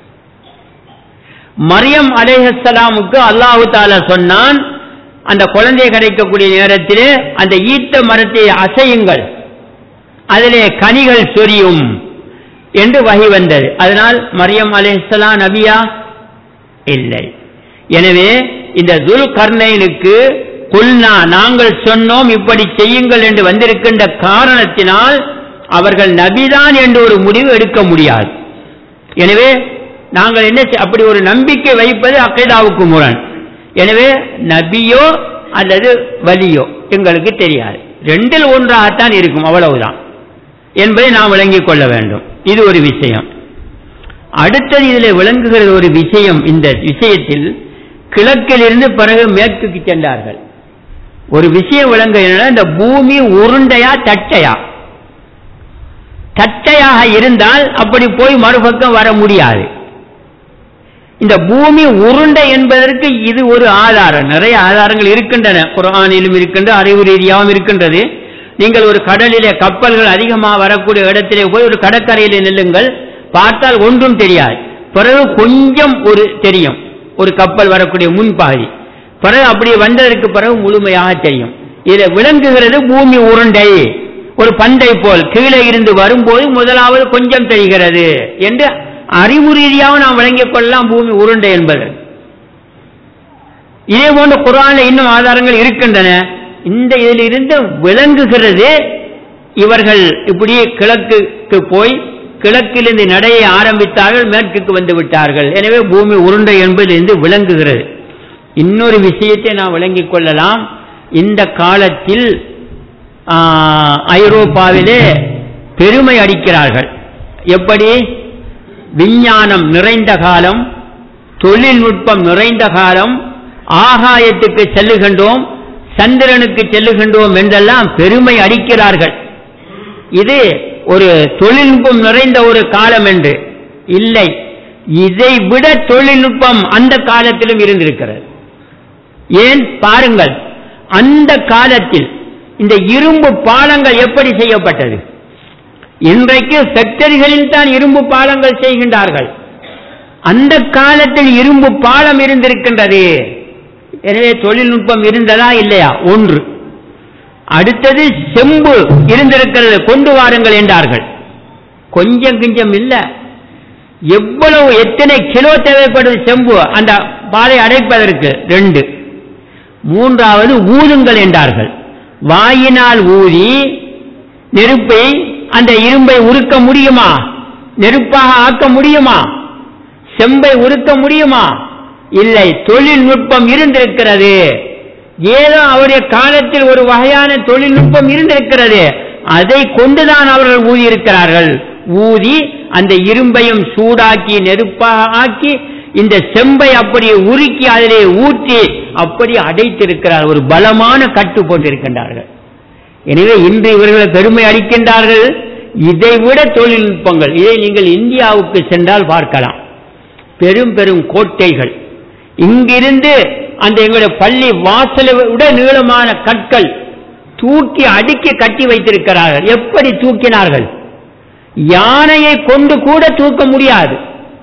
மரியம் அலேஹலாமுக்கு அல்லாஹு தாலா சொன்னான் அந்த குழந்தை கிடைக்கக்கூடிய நேரத்திலே அந்த ஈத்த மரத்தை அசையுங்கள் அதிலே கனிகள் சொரியும் என்று வகை வந்தது அதனால் மரியம் அலேஹலாம் நபியா இல்லை எனவே இந்த துல் கர்ணைனுக்கு குல்னா நாங்கள் சொன்னோம் இப்படி செய்யுங்கள் என்று வந்திருக்கின்ற காரணத்தினால் அவர்கள் நபிதான் என்று ஒரு முடிவு எடுக்க முடியாது எனவே நாங்கள் என்ன அப்படி ஒரு நம்பிக்கை வைப்பது அக்கைதாவுக்கு முரண் எனவே நபியோ அல்லது வலியோ எங்களுக்கு தெரியாது ரெண்டில் ஒன்றாகத்தான் இருக்கும் அவ்வளவுதான் என்பதை நாம் விளங்கிக் கொள்ள வேண்டும் இது ஒரு விஷயம் அடுத்தது இதில் விளங்குகிற ஒரு விஷயம் இந்த விஷயத்தில் கிழக்கிலிருந்து பிறகு மேற்குக்கு சென்றார்கள் ஒரு விஷயம் விளங்க என்னன்னா இந்த பூமி உருண்டையா தட்டையா தட்டையாக இருந்தால் அப்படி போய் மறுபக்கம் வர முடியாது இந்த பூமி உருண்டை என்பதற்கு இது ஒரு ஆதாரம் நிறைய ஆதாரங்கள் இருக்கின்றன குரானிலும் இருக்கின்ற அறிவு ரீதியாகவும் இருக்கின்றது நீங்கள் ஒரு கடலிலே கப்பல்கள் அதிகமாக வரக்கூடிய இடத்திலே போய் ஒரு கடற்கரையிலே நில்லுங்கள் பார்த்தால் ஒன்றும் தெரியாது பிறகு கொஞ்சம் ஒரு தெரியும் ஒரு கப்பல் வரக்கூடிய முன்பகுதி பிறகு அப்படி வந்ததற்கு பிறகு முழுமையாக தெரியும் இதில் விளங்குகிறது பூமி உருண்டை ஒரு பண்டை போல் கீழே இருந்து வரும்போது முதலாவது கொஞ்சம் தெரிகிறது என்று அறிவு ரீதியாக நாம் விளங்கிக் கொள்ளலாம் பூமி உருண்டை என்பது இதே போன்ற குரானில் இன்னும் ஆதாரங்கள் இருக்கின்றன இந்த இதில் இருந்து விளங்குகிறது இவர்கள் இப்படியே கிழக்குக்கு போய் கிழக்கிலிருந்து நடையை ஆரம்பித்தார்கள் மேற்குக்கு வந்து விட்டார்கள் எனவே பூமி உருண்டை என்பதிலிருந்து விளங்குகிறது இன்னொரு விஷயத்தை நாம் விளங்கிக் கொள்ளலாம் இந்த காலத்தில் ஐரோப்பாவிலே பெருமை அடிக்கிறார்கள் எப்படி விஞ்ஞானம் நிறைந்த காலம் தொழில்நுட்பம் நிறைந்த காலம் ஆகாயத்துக்கு செல்லுகின்றோம் சந்திரனுக்கு செல்லுகின்றோம் என்றெல்லாம் பெருமை அடிக்கிறார்கள் இது ஒரு தொழில்நுட்பம் நிறைந்த ஒரு காலம் என்று இல்லை இதை விட தொழில்நுட்பம் அந்த காலத்திலும் இருந்திருக்கிறது ஏன் பாருங்கள் அந்த காலத்தில் இந்த இரும்பு பாலங்கள் எப்படி செய்யப்பட்டது இன்றைக்கு ஃபேக்டரிகளில் தான் இரும்பு பாலங்கள் செய்கின்றார்கள் அந்த காலத்தில் இரும்பு பாலம் இருந்திருக்கின்றது எனவே தொழில்நுட்பம் இருந்ததா இல்லையா ஒன்று அடுத்தது செம்பு இருந்திருக்கிறது கொண்டு வாருங்கள் என்றார்கள் கொஞ்சம் கொஞ்சம் இல்ல எவ்வளவு எத்தனை கிலோ தேவைப்படுது செம்பு அந்த பாலை அடைப்பதற்கு ரெண்டு மூன்றாவது ஊதுங்கள் என்றார்கள் வாயினால் ஊதி நெருப்பை அந்த இரும்பை உருக்க முடியுமா நெருப்பாக ஆக்க முடியுமா செம்பை உருக்க முடியுமா இல்லை தொழில்நுட்பம் இருந்திருக்கிறது ஏதோ அவருடைய காலத்தில் ஒரு வகையான தொழில்நுட்பம் இருந்திருக்கிறது அதை கொண்டுதான் அவர்கள் ஊதி இருக்கிறார்கள் ஊதி அந்த இரும்பையும் சூடாக்கி நெருப்பாக ஆக்கி இந்த செம்பை அப்படியே உருக்கி அதிலே ஊற்றி அப்படி அடைத்திருக்கிறார் ஒரு பலமான கட்டு போட்டிருக்கின்றார்கள் எனவே இன்று இவர்கள் பெருமை அளிக்கின்றார்கள் இதை விட தொழில்நுட்பங்கள் இதை நீங்கள் இந்தியாவுக்கு சென்றால் பார்க்கலாம் பெரும் பெரும் கோட்டைகள் இங்கிருந்து அந்த எங்களுடைய பள்ளி வாசலை விட நீளமான கற்கள் தூக்கி அடுக்கி கட்டி வைத்திருக்கிறார்கள் எப்படி தூக்கினார்கள் யானையை கொண்டு கூட தூக்க முடியாது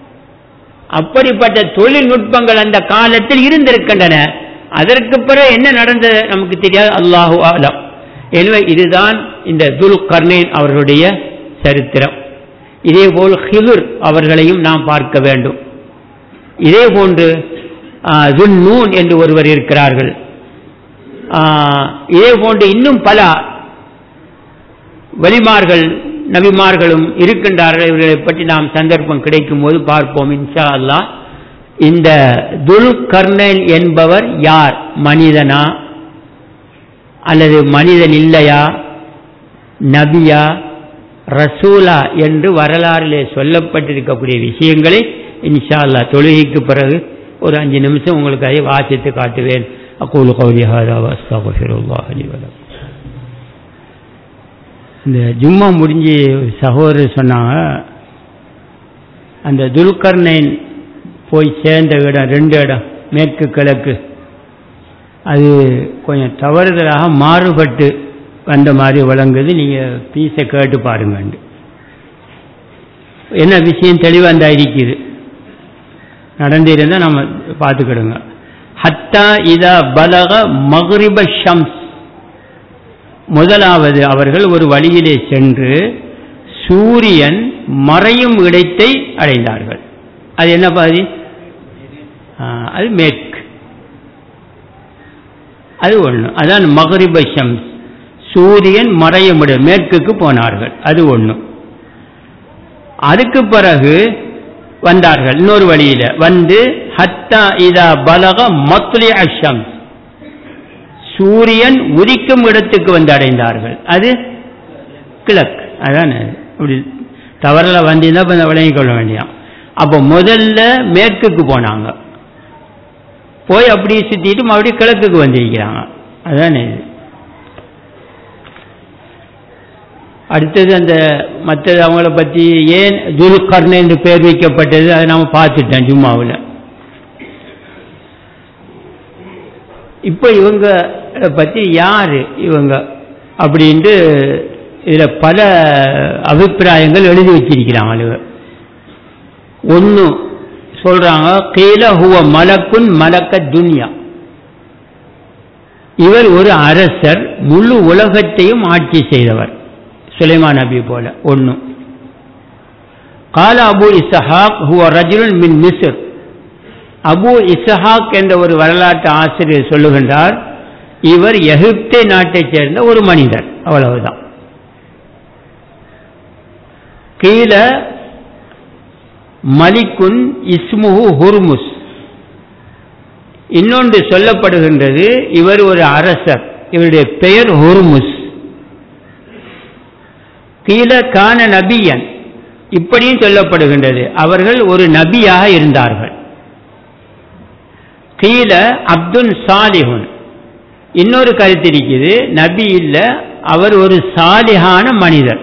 அப்படிப்பட்ட தொழில்நுட்பங்கள் அந்த காலத்தில் இருந்திருக்கின்றன அதற்கு பிறகு என்ன நடந்தது நமக்கு தெரியாது அல்லாஹு ஆலம் எனவே இதுதான் இந்த துல் கர்ணேன் அவர்களுடைய சரித்திரம் இதேபோல் ஹிதுர் அவர்களையும் நாம் பார்க்க வேண்டும் இதே போன்று நூன் என்று ஒருவர் இருக்கிறார்கள் இதே போன்று இன்னும் பல வலிமார்கள் நபிமார்களும் இருக்கின்றார்கள் இவர்களை பற்றி நாம் சந்தர்ப்பம் கிடைக்கும் போது பார்ப்போம் இன்ஷா அல்லா இந்த துல் கர்ணன் என்பவர் யார் மனிதனா அல்லது மனிதன் இல்லையா நபியா ரசூலா என்று வரலாறிலே சொல்லப்பட்டிருக்கக்கூடிய விஷயங்களை இன்ஷா அல்லா தொழுகைக்கு பிறகு ஒரு அஞ்சு நிமிஷம் உங்களுக்கு அதை வாசித்து காட்டுவேன் அக்கூலு கௌலி ஹாதா அஸ்தகுஃபிருல்லாஹ் அலி வலம் இந்த ஜும்மா முடிஞ்சு சகோதரர் சொன்னாங்க அந்த துல்கர்னைன் போய் சேர்ந்த இடம் ரெண்டு இடம் மேற்கு கிழக்கு அது கொஞ்சம் தவறுதலாக மாறுபட்டு வந்த மாதிரி வழங்குது நீங்கள் பீஸை கேட்டு பாருங்க என்ன விஷயம் தெளிவாக அந்த இருக்குது நடந்திருந்தால் நம்ம பார்த்துக்கிடுங்க ஹத்தா இதா பலக மக்ரிப ஷம்ஸ் முதலாவது அவர்கள் ஒரு வழியிலே சென்று சூரியன் மறையும் இடத்தை அடைந்தார்கள் அது என்ன பாதி அது மேற்கு அது ஒன்று அதான் மகரிப ஷம்ஸ் சூரியன் மறையும் இடம் மேற்குக்கு போனார்கள் அது ஒன்று அதுக்கு பிறகு வந்தார்கள் இன்னொரு வழியில வந்து ஹத்தா இதா பலக மத்லி அஷம்ஸ் சூரியன் உதிக்கும் இடத்துக்கு வந்து அடைந்தார்கள் அது கிழக்கு அதான் அப்படி தவறில் வந்திருந்தா இப்போ விளங்கிக் கொள்ள வேண்டியான் அப்போ முதல்ல மேற்குக்கு போனாங்க போய் அப்படியே சுற்றிட்டு மறுபடியும் கிழக்குக்கு வந்திருக்கிறாங்க அதானே இது அடுத்தது அந்த மற்றது அவங்கள பற்றி ஏன் துல்கர்ண என்று பேர் வைக்கப்பட்டது அதை நாம் பார்த்துட்டேன் ஜும்மாவில் இப்போ இவங்க பற்றி யார் இவங்க அப்படின்ட்டு இதில் பல அபிப்பிராயங்கள் எழுதி வச்சிருக்கிறாங்க அழுவ ஒன்று சொல்றாங்க கீழ ஹுவ மலக்குன் மலக்க துன்யா இவர் ஒரு அரசர் முழு உலகத்தையும் ஆட்சி செய்தவர் சுலைமான் நபி போல ஒன்று கால அபு இசஹாக் ஹுவ ரஜுல் மின் மிஸ்ர் அபு இசஹாக் என்ற ஒரு வரலாற்று ஆசிரியர் சொல்லுகின்றார் இவர் எகிப்தே நாட்டைச் சேர்ந்த ஒரு மனிதர் அவ்வளவுதான் கீழே மலிக்குன் இஸ்முஹு ஹுர்முஸ் இன்னொன்று சொல்லப்படுகின்றது இவர் ஒரு அரசர் இவருடைய பெயர் ஹுர்முஸ் கீழ கான நபியன் இப்படியும் சொல்லப்படுகின்றது அவர்கள் ஒரு நபியாக இருந்தார்கள் கீழ அப்துல் சாலிஹுன் இன்னொரு கருத்து இருக்குது நபி இல்ல அவர் ஒரு சாலிஹான மனிதர்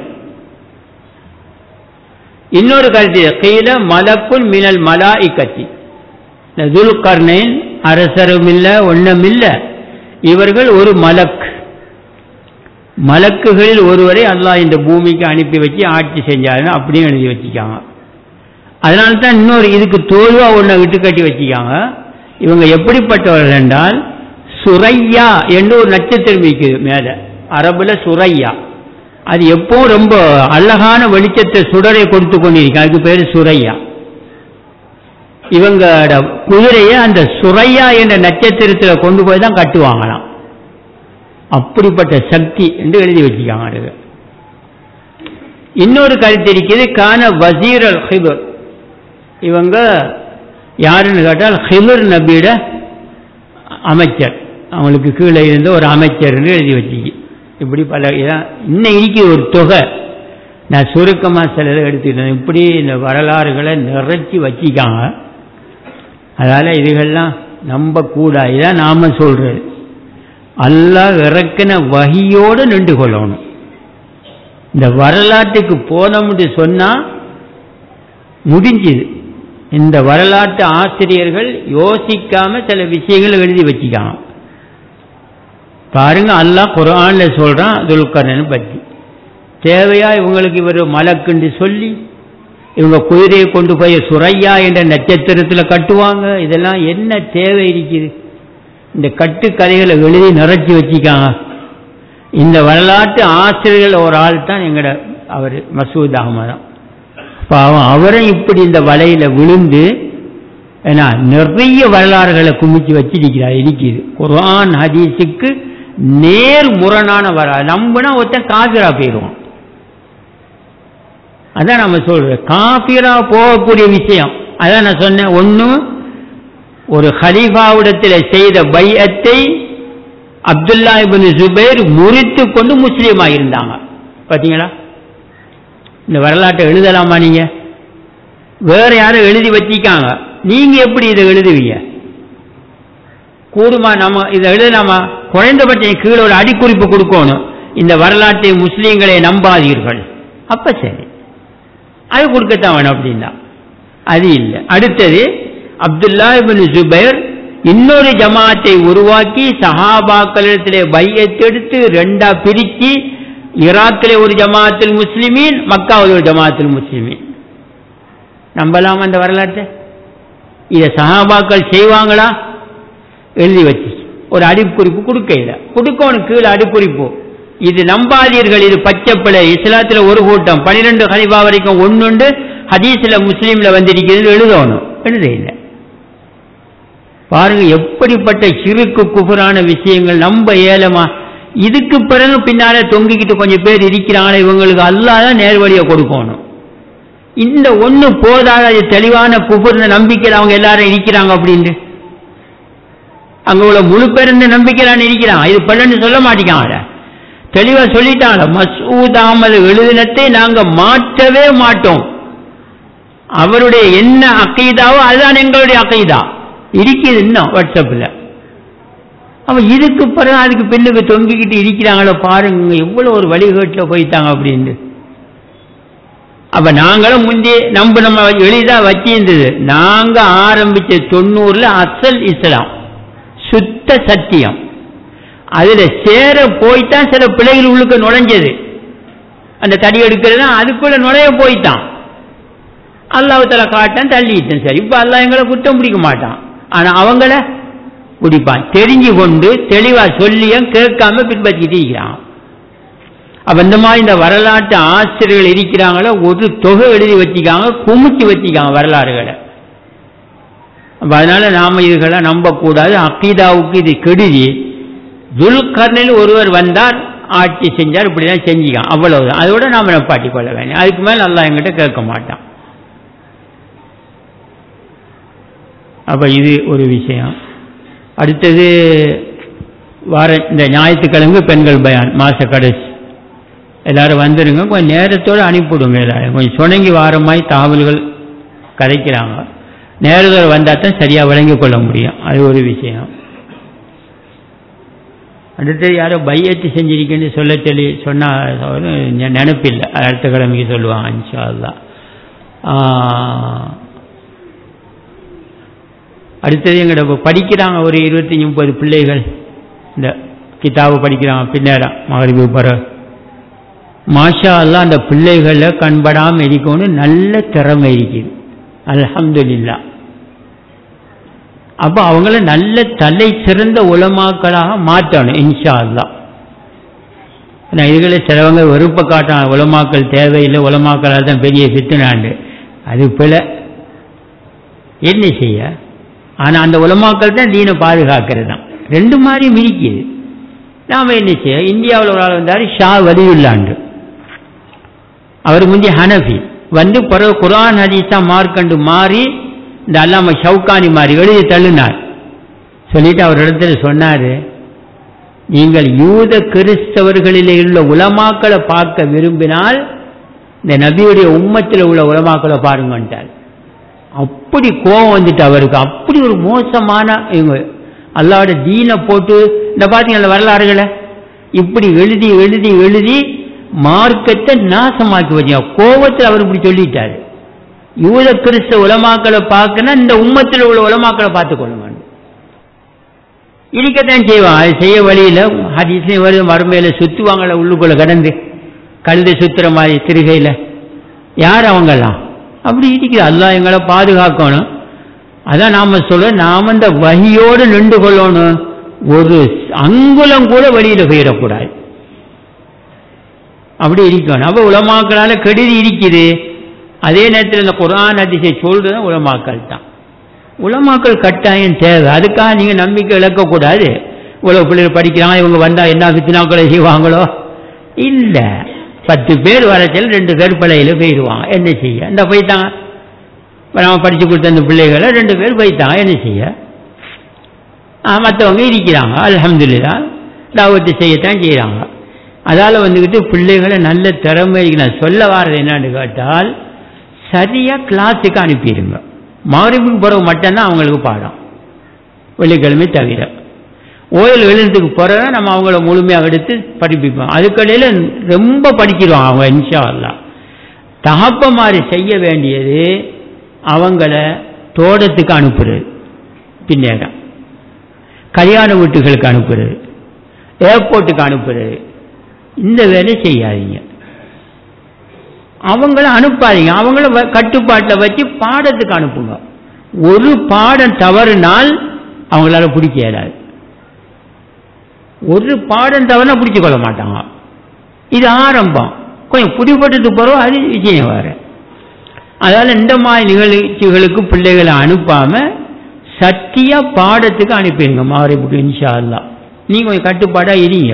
இன்னொரு கருத்து கீழ மலக்குன் மினல் மலா இக்கத்தி துல்கர்ணேன் அரசரும் இல்ல ஒன்றும் இல்ல இவர்கள் ஒரு மலக் மலக்குகளில் ஒருவரை அல்லாஹ் இந்த பூமிக்கு அனுப்பி வச்சு ஆட்சி செஞ்சாருன்னு அப்படியும் எழுதி வச்சுக்காங்க அதனால தான் இன்னொரு இதுக்கு தோல்வா ஒன்றை விட்டு கட்டி வச்சுக்காங்க இவங்க எப்படிப்பட்டவர்கள் என்றால் சுரையா என்று ஒரு நட்சத்திரம் இருக்குது மேலே அரபுல சுரையா அது எப்போ ரொம்ப அழகான வெளிச்சத்தை சுடரை கொடுத்து கொண்டிருக்கு அதுக்கு பேர் சுரையா இவங்களோட குதிரையை அந்த சுரையா என்ற நட்சத்திரத்தில் கொண்டு போய் தான் கட்டுவாங்களாம் அப்படிப்பட்ட சக்தி என்று எழுதி வச்சுக்காங்க இன்னொரு கருத்து இருக்குது கான வசீர் அல் ஹிபர் இவங்க யாருன்னு கேட்டால் ஹிபர் நபியோட அமைச்சர் அவங்களுக்கு கீழே இருந்த ஒரு அமைச்சர்னு எழுதி வச்சுக்கி இப்படி பல இன்னும் இருக்கு ஒரு தொகை நான் சுருக்கமாக சிலதை எடுத்துக்கிட்டேன் இப்படி இந்த வரலாறுகளை நிறைச்சி வச்சிக்காங்க அதனால் இதுகள்லாம் நம்பக்கூடாது இதான் நாம சொல்கிறது அல்லாஹ் இறக்கின வகியோடு நின்று கொள்ளணும் இந்த வரலாற்றுக்கு போனோம்னு சொன்னால் முடிஞ்சுது இந்த வரலாற்று ஆசிரியர்கள் யோசிக்காம சில விஷயங்களை எழுதி வச்சுக்காங்க பாருங்க அல்லாஹ் குரான்ல சொல்றான் துல்கர்ணன் பற்றி தேவையா இவங்களுக்கு இவர் மலக்குண்டு சொல்லி இவங்க குதிரையை கொண்டு போய் சுரையா என்ற நட்சத்திரத்தில் கட்டுவாங்க இதெல்லாம் என்ன தேவை இருக்குது இந்த கட்டுக்கதைகளை எழுதி நிறைச்சி வச்சிக்காங்க இந்த வரலாற்று ஆசிரியர்கள் ஒரு ஆள் தான் எங்கட அவர் மசூத் அகமதான் பாவம் அவரும் இப்படி இந்த வலையில விழுந்து ஏன்னா நிறைய வரலாறுகளை குமிச்சு வச்சிருக்கிறார் இருக்குது குர்ஆன் ஹதீஸுக்கு நேர் முரணான வர நம்பினா ஒருத்தன் காபிரா போயிடுவான் அதான் நம்ம சொல்றோம் காபிரா போகக்கூடிய விஷயம் அதான் நான் சொன்னேன் ஒன்று ஒரு ஹலீஃபாவிடத்தில் செய்த பையத்தை அப்துல்லா இபின் ஜுபேர் முறித்து கொண்டு முஸ்லீமாக இருந்தாங்க பார்த்தீங்களா இந்த வரலாற்றை எழுதலாமா நீங்க வேற யாரும் எழுதி வச்சிக்காங்க நீங்க எப்படி இதை எழுதுவீங்க கூடுமா நம்ம இதை எழுதலாமா குறைந்தபட்சம் கீழே ஒரு அடிக்குறிப்பு கொடுக்கணும் இந்த வரலாற்றை முஸ்லீம்களை நம்பாதீர்கள் அப்ப சரி அது கொடுக்கத்தான் வேணும் அப்படின்னா அது இல்லை அடுத்தது அப்துல்லா இபின் ஜுபைர் இன்னொரு ஜமாத்தை உருவாக்கி சஹாபாக்களிடத்திலே பையத்தெடுத்து ரெண்டா பிரித்து ஈராக்கிலே ஒரு ஜமாத்தில் முஸ்லிமீன் மக்காவில் ஒரு ஜமாத்தில் முஸ்லிமீன் நம்பலாம் அந்த வரலாற்றை இதை சஹாபாக்கள் செய்வாங்களா எழுதி வச்சு ஒரு அடிக்குறிப்பு கொடுக்கையில் கொடுக்கணும் கீழே அடிக்குறிப்பு இது நம்பாதீர்கள் இது பச்சைப்பிள்ளை இஸ்லாத்தில் ஒரு கூட்டம் பனிரெண்டு ஹலிபா வரைக்கும் ஒன்றுண்டு ஹதீஸில் முஸ்லீமில் வந்திருக்கிறது எழுதணும் எழுத இல்லை பாருங்க எப்படிப்பட்ட சிறுக்கு குபுரான விஷயங்கள் நம்ப ஏலமா இதுக்கு பிறகு பின்னால தொங்கிக்கிட்டு கொஞ்சம் பேர் இருக்கிறாங்களே இவங்களுக்கு அல்லாத நேர்வழியை கொடுக்கணும் இந்த ஒன்று போதாத தெளிவான குபுர்ன நம்பிக்கையில் அவங்க எல்லாரும் இருக்கிறாங்க அப்படின்ட்டு அங்க உள்ள முழு பேருந்து நம்பிக்கையிலான இருக்கிறான் இது பலன்னு சொல்ல மாட்டேங்கான் தெளிவா சொல்லிட்டாங்க மசூத் அகமது எழுதினத்தை நாங்க மாற்றவே மாட்டோம் அவருடைய என்ன அக்கைதாவோ அதுதான் எங்களுடைய அக்கைதா இருக்குது இன்னும் வாட்ஸ்அப்பில் அவ இதுக்கு பிறகு அதுக்கு பின்னுக்கு தொங்கிக்கிட்டு இருக்கிறாங்களோ பாருங்க எவ்வளவு ஒரு வழிகேட்டில் போயிட்டாங்க அப்படின்னு அப்ப நாங்களும் முந்தி நம்ப நம்ம எளிதா வச்சிருந்தது நாங்க ஆரம்பிச்ச தொண்ணூறுல அசல் இஸ்லாம் சுத்த சத்தியம் அதுல சேர போய்த்தான் சில பிள்ளைகள் உள்ளுக்கு நுழைஞ்சது அந்த தடி எடுக்கிறது அதுக்குள்ள நுழைய போய்த்தான் அல்லாஹால காட்டான் தள்ளிட்டேன் சரி இப்ப அல்லாஹ் எங்களை குற்றம் பிடிக்க மாட்டான் ஆனா அவங்கள பிடிப்பான் தெரிஞ்சு கொண்டு தெளிவா சொல்லியும் கேட்காம பின்பற்றிட்டு இருக்கிறான் அப்ப இந்த மாதிரி இந்த வரலாற்று ஆசிரியர்கள் இருக்கிறாங்களோ ஒரு தொகை எழுதி வச்சுக்காங்க குமிச்சு வச்சுக்காங்க வரலாறுகளை அப்ப அதனால நாம இதுகளை நம்பக்கூடாது அக்கீதாவுக்கு இது கெடுதி துல்கர்னில் ஒருவர் வந்தார் ஆட்சி செஞ்சார் இப்படிதான் செஞ்சுக்கான் அவ்வளவுதான் அதோட நாம நப்பாட்டி கொள்ள வேண்டிய அதுக்கு மேல நல்லா எங்கிட்ட கேட்க மாட்டான் அப்ப இது ஒரு விஷயம் அடுத்தது வார இந்த ஞாயிற்றுக்கிழமை பெண்கள் பயான் மாச கடைசி எல்லாரும் வந்துடுங்க கொஞ்சம் நேரத்தோடு அனுப்பிவிடுங்க எல்லாரும் கொஞ்சம் சுணங்கி வாரமாய் தாவல்கள் கதைக்கிறாங்க நேரத்தோடு வந்தால் தான் சரியாக விளங்கிக் கொள்ள முடியும் அது ஒரு விஷயம் அடுத்தது யாரோ பையத்து செஞ்சிருக்கேன்னு சொல்ல சொல்லி சொன்னால் நினப்பில்லை அடுத்த கிழமைக்கு சொல்லுவாங்க இன்ஷா அல்லா அடுத்தது எங்கள்ட படிக்கிறாங்க ஒரு இருபத்தஞ்சி முப்பது பிள்ளைகள் இந்த கிதாபு படிக்கிறாங்க பின்னேரம் மகரிபு பிற மாஷா அல்லா அந்த பிள்ளைகளை கண்படாமல் இருக்கணும் நல்ல திறமை இருக்குது அல்ஹம்துலில்லா அப்போ அவங்கள நல்ல தலை சிறந்த உலமாக்களாக மாற்றணும் இன்ஷா அல்லா நான் இதுகளை சிலவங்க வெறுப்ப காட்டான் உலமாக்கல் தேவையில்லை உலமாக்களால் தான் பெரிய பித்துனாண்டு அது பிழை என்ன செய்ய ஆனால் அந்த உலமாக்கள் தான் தீனை பாதுகாக்கிறது தான் ரெண்டு மாதிரியும் இருக்குது நாம் என்ன செய்ய இந்தியாவில் ஒரு ஆள் வந்தார் ஷா வலியுள்ளாண்டு அவர் முந்தைய ஹனஃபி வந்து பிறகு குரான் ஹதீஸா மார்க்கண்டு மாறி இந்த அல்லாம ஷவுகானி மாறி எழுதி தள்ளினார் சொல்லிட்டு அவர் இடத்துல சொன்னார் நீங்கள் யூத கிறிஸ்தவர்களில் உள்ள உலமாக்களை பார்க்க விரும்பினால் இந்த நபியுடைய உம்மத்தில் உள்ள உலமாக்களை பாருங்கன்ட்டார் அப்படி கோபம் வந்துட்டு அவருக்கு அப்படி ஒரு மோசமான இவங்க அல்லாவோட தீனை போட்டு இந்த பார்த்தீங்களா வரலாறுகளை இப்படி எழுதி எழுதி எழுதி மார்க்கத்தை நாசமாக்கி வச்சீங்க கோபத்தில் அவர் இப்படி சொல்லிட்டாரு யூத கிறிஸ்தவ உலமாக்களை பார்க்கணும் இந்த உம்மத்தில் உள்ள உலமாக்களை பார்த்துக்கொள்ளுங்க இருக்கத்தான் செய்வான் அது செய்ய வழியில் ஹதீஸ்லையும் வருது மறுமையில சுற்றுவாங்கள உள்ளுக்குள்ள கடந்து கழுதை சுத்துற மாதிரி திருகையில் யார் அவங்கெல்லாம் அப்படி இருக்குது அல்லா எங்களை பாதுகாக்கணும் அதான் நாம சொல்ல நாம இந்த வகியோடு நின்று கொள்ளணும் ஒரு அங்குலம் கூட வெளியில போயிடக்கூடாது அப்படி இருக்கணும் அப்ப உலமாக்களால கெடுதி இருக்குது அதே நேரத்தில் இந்த குரான் அதிசை சொல்றது உலமாக்கள் தான் உலமாக்கள் கட்டாயம் தேவை அதுக்காக நீங்க நம்பிக்கை இழக்கக்கூடாது இவ்வளவு பிள்ளைகள் படிக்கிறாங்க இவங்க வந்தா என்ன வித்தினாக்களை செய்வாங்களோ இல்ல பத்து பேர் வரச்சல் ரெண்டு பேர் பிள்ளையில போயிடுவாங்க என்ன செய்ய இந்த போயிட்டாங்க நம்ம படிச்சு கொடுத்த அந்த பிள்ளைகளை ரெண்டு பேர் போயிட்டாங்க என்ன செய்ய மற்றவங்க இருக்கிறாங்க அலமதுல்லா தாவத்தை செய்யத்தான் செய்கிறாங்க அதால் வந்துக்கிட்டு பிள்ளைகளை நல்ல திறமை நான் சொல்ல வர்றது என்னன்னு கேட்டால் சரியாக கிளாஸுக்கு அனுப்பிடுங்க மாறிமுக்கு பிறகு மட்டும்தான் அவங்களுக்கு பாடம் வெள்ளிக்கிழமை தவிர ஓயில் எழுதுறதுக்கு பிறகு நம்ம அவங்கள முழுமையாக எடுத்து படிப்பிப்போம் அதுக்கடையில் ரொம்ப படிக்கிறோம் அவங்க இன்ஷா அல்லா தகப்ப மாதிரி செய்ய வேண்டியது அவங்கள தோட்டத்துக்கு அனுப்புறது பின்னேரம் கல்யாண வீட்டுகளுக்கு அனுப்புறது ஏர்போர்ட்டுக்கு அனுப்புறது இந்த வேலை செய்யாதீங்க அவங்கள அனுப்பாதீங்க அவங்கள கட்டுப்பாட்டில் வச்சு பாடத்துக்கு அனுப்புங்க ஒரு பாடம் தவறுனால் அவங்களால பிடிக்க இயலாது ஒரு பாடம் தவறுனா பிடிச்சு கொள்ள மாட்டாங்க இது ஆரம்பம் கொஞ்சம் புடிப்பட்டது பிறகு அது விஷயம் வேறு அதனால இந்த மாதிரி நிகழ்ச்சிகளுக்கு பிள்ளைகளை அனுப்பாம சத்தியா பாடத்துக்கு அனுப்பிடுங்க மாறிப்புக்கு இன்ஷா அல்லா நீங்க கொஞ்சம் கட்டுப்பாடா இருங்க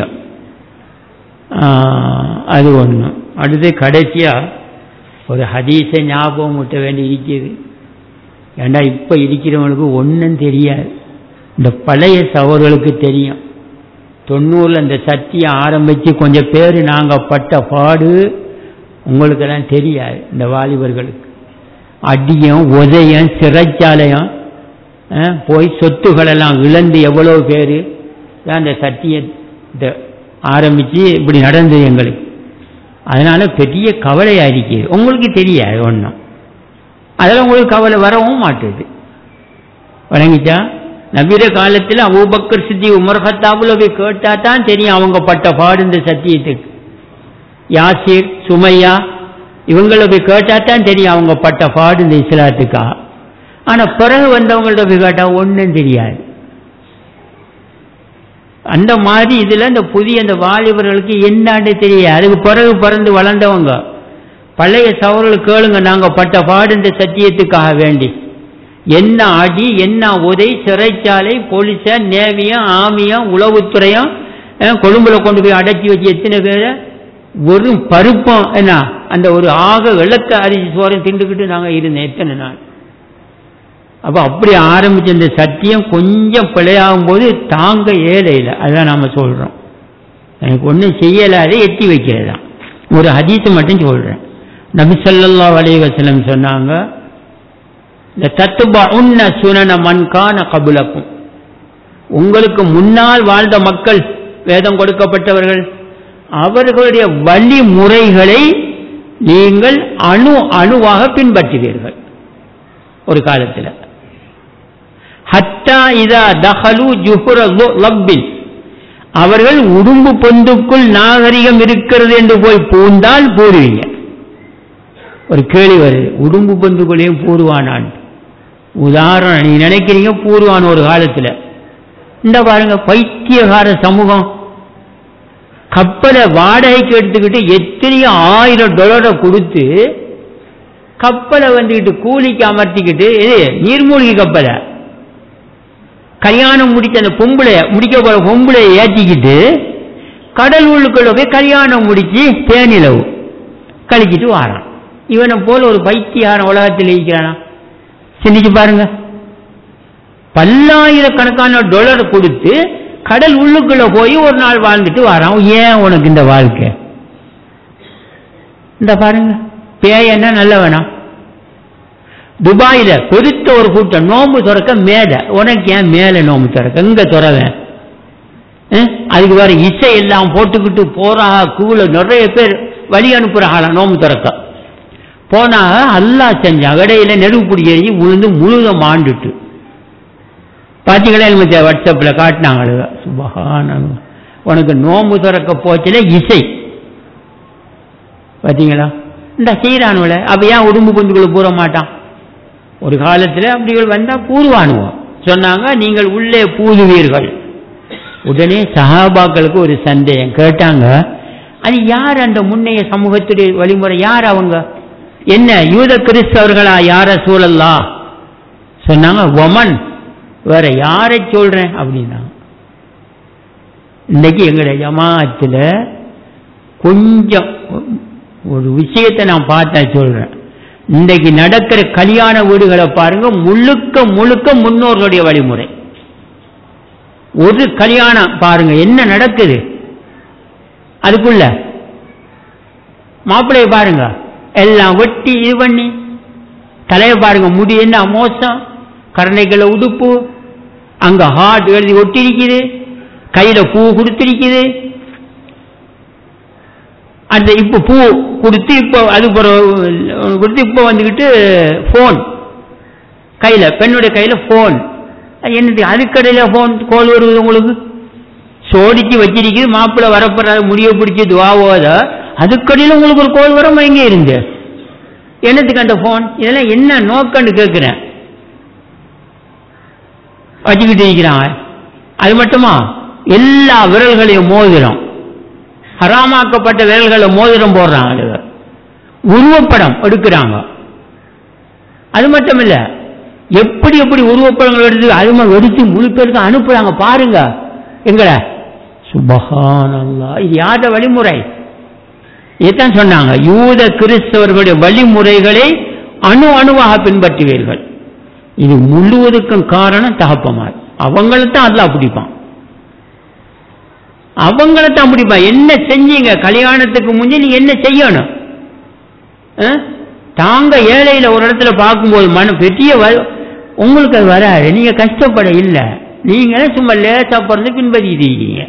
அது ஒன்று அடுத்து கடைசியா ஒரு ஹதீஸை ஞாபகம் விட்ட வேண்டி இருக்குது ஏண்டா இப்போ இருக்கிறவங்களுக்கு ஒன்றும் தெரியாது இந்த பழைய சகோதரர்களுக்கு தெரியும் தொண்ணூறில் இந்த சத்தியம் ஆரம்பித்து கொஞ்சம் பேர் நாங்கள் பட்ட பாடு உங்களுக்கெல்லாம் தெரியாது இந்த வாலிபர்களுக்கு அடியும் உதயம் சிறைச்சாலையும் அஹ், போய் சொத்துக்களெல்லாம் இழந்து எவ்வளோ பேர் தான் இந்த சத்தியத்தை ஆரம்பித்து இப்படி நடந்தது எங்களுக்கு அதனால பெரிய கவலையாக இருக்குது உங்களுக்கு தெரியாது ஒன்றும் அதெல்லாம் உங்களுக்கு கவலை வரவும் மாட்டுது வழங்கிச்சா நவீன காலத்தில் அபூபக்கர் சித்தி உமர் ஹத்தாபுல போய் கேட்டா தான் தெரியும் அவங்க பட்ட பாடு இந்த சத்தியத்துக்கு யாசிர் சுமையா இவங்கள போய் கேட்டா தான் தெரியும் அவங்க பட்ட பாடு இந்த இஸ்லாத்துக்கா ஆனா பிறகு வந்தவங்கள்ட்ட போய் கேட்டா ஒன்றும் தெரியாது அந்த மாதிரி இதுல இந்த புதிய அந்த வாலிபர்களுக்கு என்னான்னு தெரியாது அதுக்கு பிறகு பிறந்து வளர்ந்தவங்க பழைய சவர்கள் கேளுங்க நாங்க பட்ட பாடு இந்த சத்தியத்துக்காக வேண்டி என்ன அடி என்ன உதை சிறைச்சாலை போலீஸ நேவியம் ஆமியம் உளவுத்துறையும் அஹ், கொழும்புல கொண்டு போய் அடைச்சி வச்சு எத்தனை பேரை ஒரு பருப்பம் என்ன அந்த ஒரு ஆக வெள்ளக்க அரிசி சோரம் திண்டுக்கிட்டு நாங்க இருந்தோம் எத்தனை நாள் அப்ப அப்படி ஆரம்பிச்ச இந்த சத்தியம் கொஞ்சம் பிழையாகும் போது தாங்க ஏழையில் அதான் நாம சொல்றோம் எனக்கு ஒன்றும் செய்யலாத எட்டி வைக்கிறதா ஒரு ஹதீஸ் மட்டும் சொல்றேன் நபி ஸல்லல்லாஹு அலைஹி வஸல்லம் சொன்னாங்க இந்த தத்துப உன்ன சுனன மன்கான கபுலக்கும் உங்களுக்கு முன்னால் வாழ்ந்த மக்கள் வேதம் கொடுக்கப்பட்டவர்கள் அவர்களுடைய வழிமுறைகளை நீங்கள் அணு அணுவாக பின்பற்றுவீர்கள் ஒரு காலத்தில் ஹத்தா இதா தஹலு ஜுஹுர லப்பில் அவர்கள் உடும்பு பொந்துக்குள் நாகரிகம் இருக்கிறது என்று போய் பூந்தால் பூருவீங்க ஒரு கேள்வி வருது உடும்பு பொந்துக்குள்ளேயும் பூருவானான் உதாரணம் நீங்க நினைக்கிறீங்க பூர்வான் ஒரு காலத்துல இந்த பாருங்க பைத்தியகார சமூகம் கப்பலை வாடகைக்கு எடுத்துக்கிட்டு எத்தனையோ ஆயிரம் டாலரை கொடுத்து கப்பலை வந்துக்கிட்டு கூலிக்கு அமர்த்திக்கிட்டு இது நீர்மூழ்கி கப்பலை கல்யாணம் முடிச்ச அந்த பொம்பளை முடிக்க போற பொம்பளை ஏற்றிக்கிட்டு கடல் உள்ளுக்குள்ள போய் கல்யாணம் முடிச்சு தேனிலவு கழிச்சிட்டு வாரான் இவனை போல ஒரு பைத்தியார உலகத்தில் இருக்கிறானா சிந்திச்சு பாருங்க பல்லாயிரக்கணக்கான டாலர் கொடுத்து கடல் உள்ளுக்குள்ள போய் ஒரு நாள் வாழ்ந்துட்டு வரான் ஏன் உனக்கு இந்த வாழ்க்கை இந்த பாருங்க பேய் என்ன நல்ல வேணாம் துபாயில பெருத்த ஒரு கூட்டம் நோம்பு துறக்க மேடை உனக்கு ஏன் மேல நோம்பு துறக்க இங்க துறவேன் அதுக்கு வேற இசை எல்லாம் போட்டுக்கிட்டு போறாக கூல நிறைய பேர் வழி அனுப்புறாங்களா நோம்பு துறக்க போனாக அல்லாஹ் செஞ்சான் இடையில நெருப்பு பிடி எரிஞ்சு உளுந்து முழுதும் ஆண்டுட்டு பார்த்தீங்களா எனக்கு வாட்ஸ்அப்பில் காட்டினாங்க சுபகான உனக்கு நோம்பு திறக்க போச்சுல இசை பார்த்தீங்களா இந்த செய்கிறானுல அப்ப ஏன் உடும்பு குந்துக்குள்ள பூர மாட்டான் ஒரு காலத்தில் அப்படிகள் வந்தா பூர்வானுவோம் சொன்னாங்க நீங்கள் உள்ளே பூதுவீர்கள் உடனே சஹாபாக்களுக்கு ஒரு சந்தேகம் கேட்டாங்க அது யார் அந்த முன்னைய சமூகத்துடைய வழிமுறை யார் அவங்க என்ன யூத கிறிஸ்தவர்களா யார சூழல்லா சொன்னாங்க ஒமன் வேற யாரை சொல்றேன் அப்படின்னா இன்னைக்கு எங்களுடைய ஜமாத்தில் கொஞ்சம் ஒரு விஷயத்தை நான் பார்த்தா சொல்றேன் இன்றைக்கு நடக்கிற கல்யாண வீடுகளை பாருங்க முழுக்க முழுக்க முன்னோர்களுடைய வழிமுறை ஒரு கல்யாணம் பாருங்க என்ன நடக்குது அதுக்குள்ள மாப்பிள்ளைய பாருங்க எல்லாம் வெட்டி இது பண்ணி தலையை பாருங்க முடி என்ன மோசம் கரணைகளை உடுப்பு அங்க ஹார்ட் எழுதி ஒட்டிருக்குது கையில பூ கொடுத்திருக்குது அந்த இப்ப பூ கொடுத்து இப்போ அது கொடுத்து இப்போ வந்துக்கிட்டு போன் கையில பெண்ணுடைய கையில போன் என்னது அதுக்கடையில போன் கோல் வருவது உங்களுக்கு சோடிச்சு வச்சிருக்குது மாப்பிள்ளை வரப்படுற முடிய பிடிச்சி துவாவோத அதுக்கடையில் உங்களுக்கு ஒரு கோல் வர எங்கே இருந்து என்னத்துக்கு அந்த போன் இதெல்லாம் என்ன நோக்கன்னு கேட்கிறேன் வச்சுக்கிட்டு இருக்கிறாங்க அது மட்டுமா எல்லா விரல்களையும் மோதிரம் ஹராமாக்கப்பட்ட விரல்களை மோதிரம் போடுறாங்க உருவப்படம் எடுக்கிறாங்க அது மட்டும் இல்ல எப்படி எப்படி உருவப்படங்கள் எடுத்து அது மாதிரி எடுத்து முழு பேருக்கு அனுப்புறாங்க பாருங்க எங்களை சுபஹானல்லா இது யார வழிமுறை இதைத்தான் சொன்னாங்க யூத கிறிஸ்தவர்களுடைய வழிமுறைகளை அணு அணுவாக பின்பற்றுவீர்கள் இது முழுவதுக்கும் காரணம் தகப்பமார் அவங்களைத்தான் அல்லாஹ் பிடிப்பான் அவங்களைத்தான் பிடிப்பான் என்ன செஞ்சீங்க கல்யாணத்துக்கு முந்தி நீங்க என்ன செய்யணும் அஹ்? தாங்க ஏழையில ஒரு இடத்துல பார்க்கும்போது மன பெரிய வ- உங்களுக்கு அது வராது நீங்க கஷ்டப்பட இல்லை நீங்களே சும்மா லேசா பிறந்து பின்பற்றிட்டு இருக்கீங்க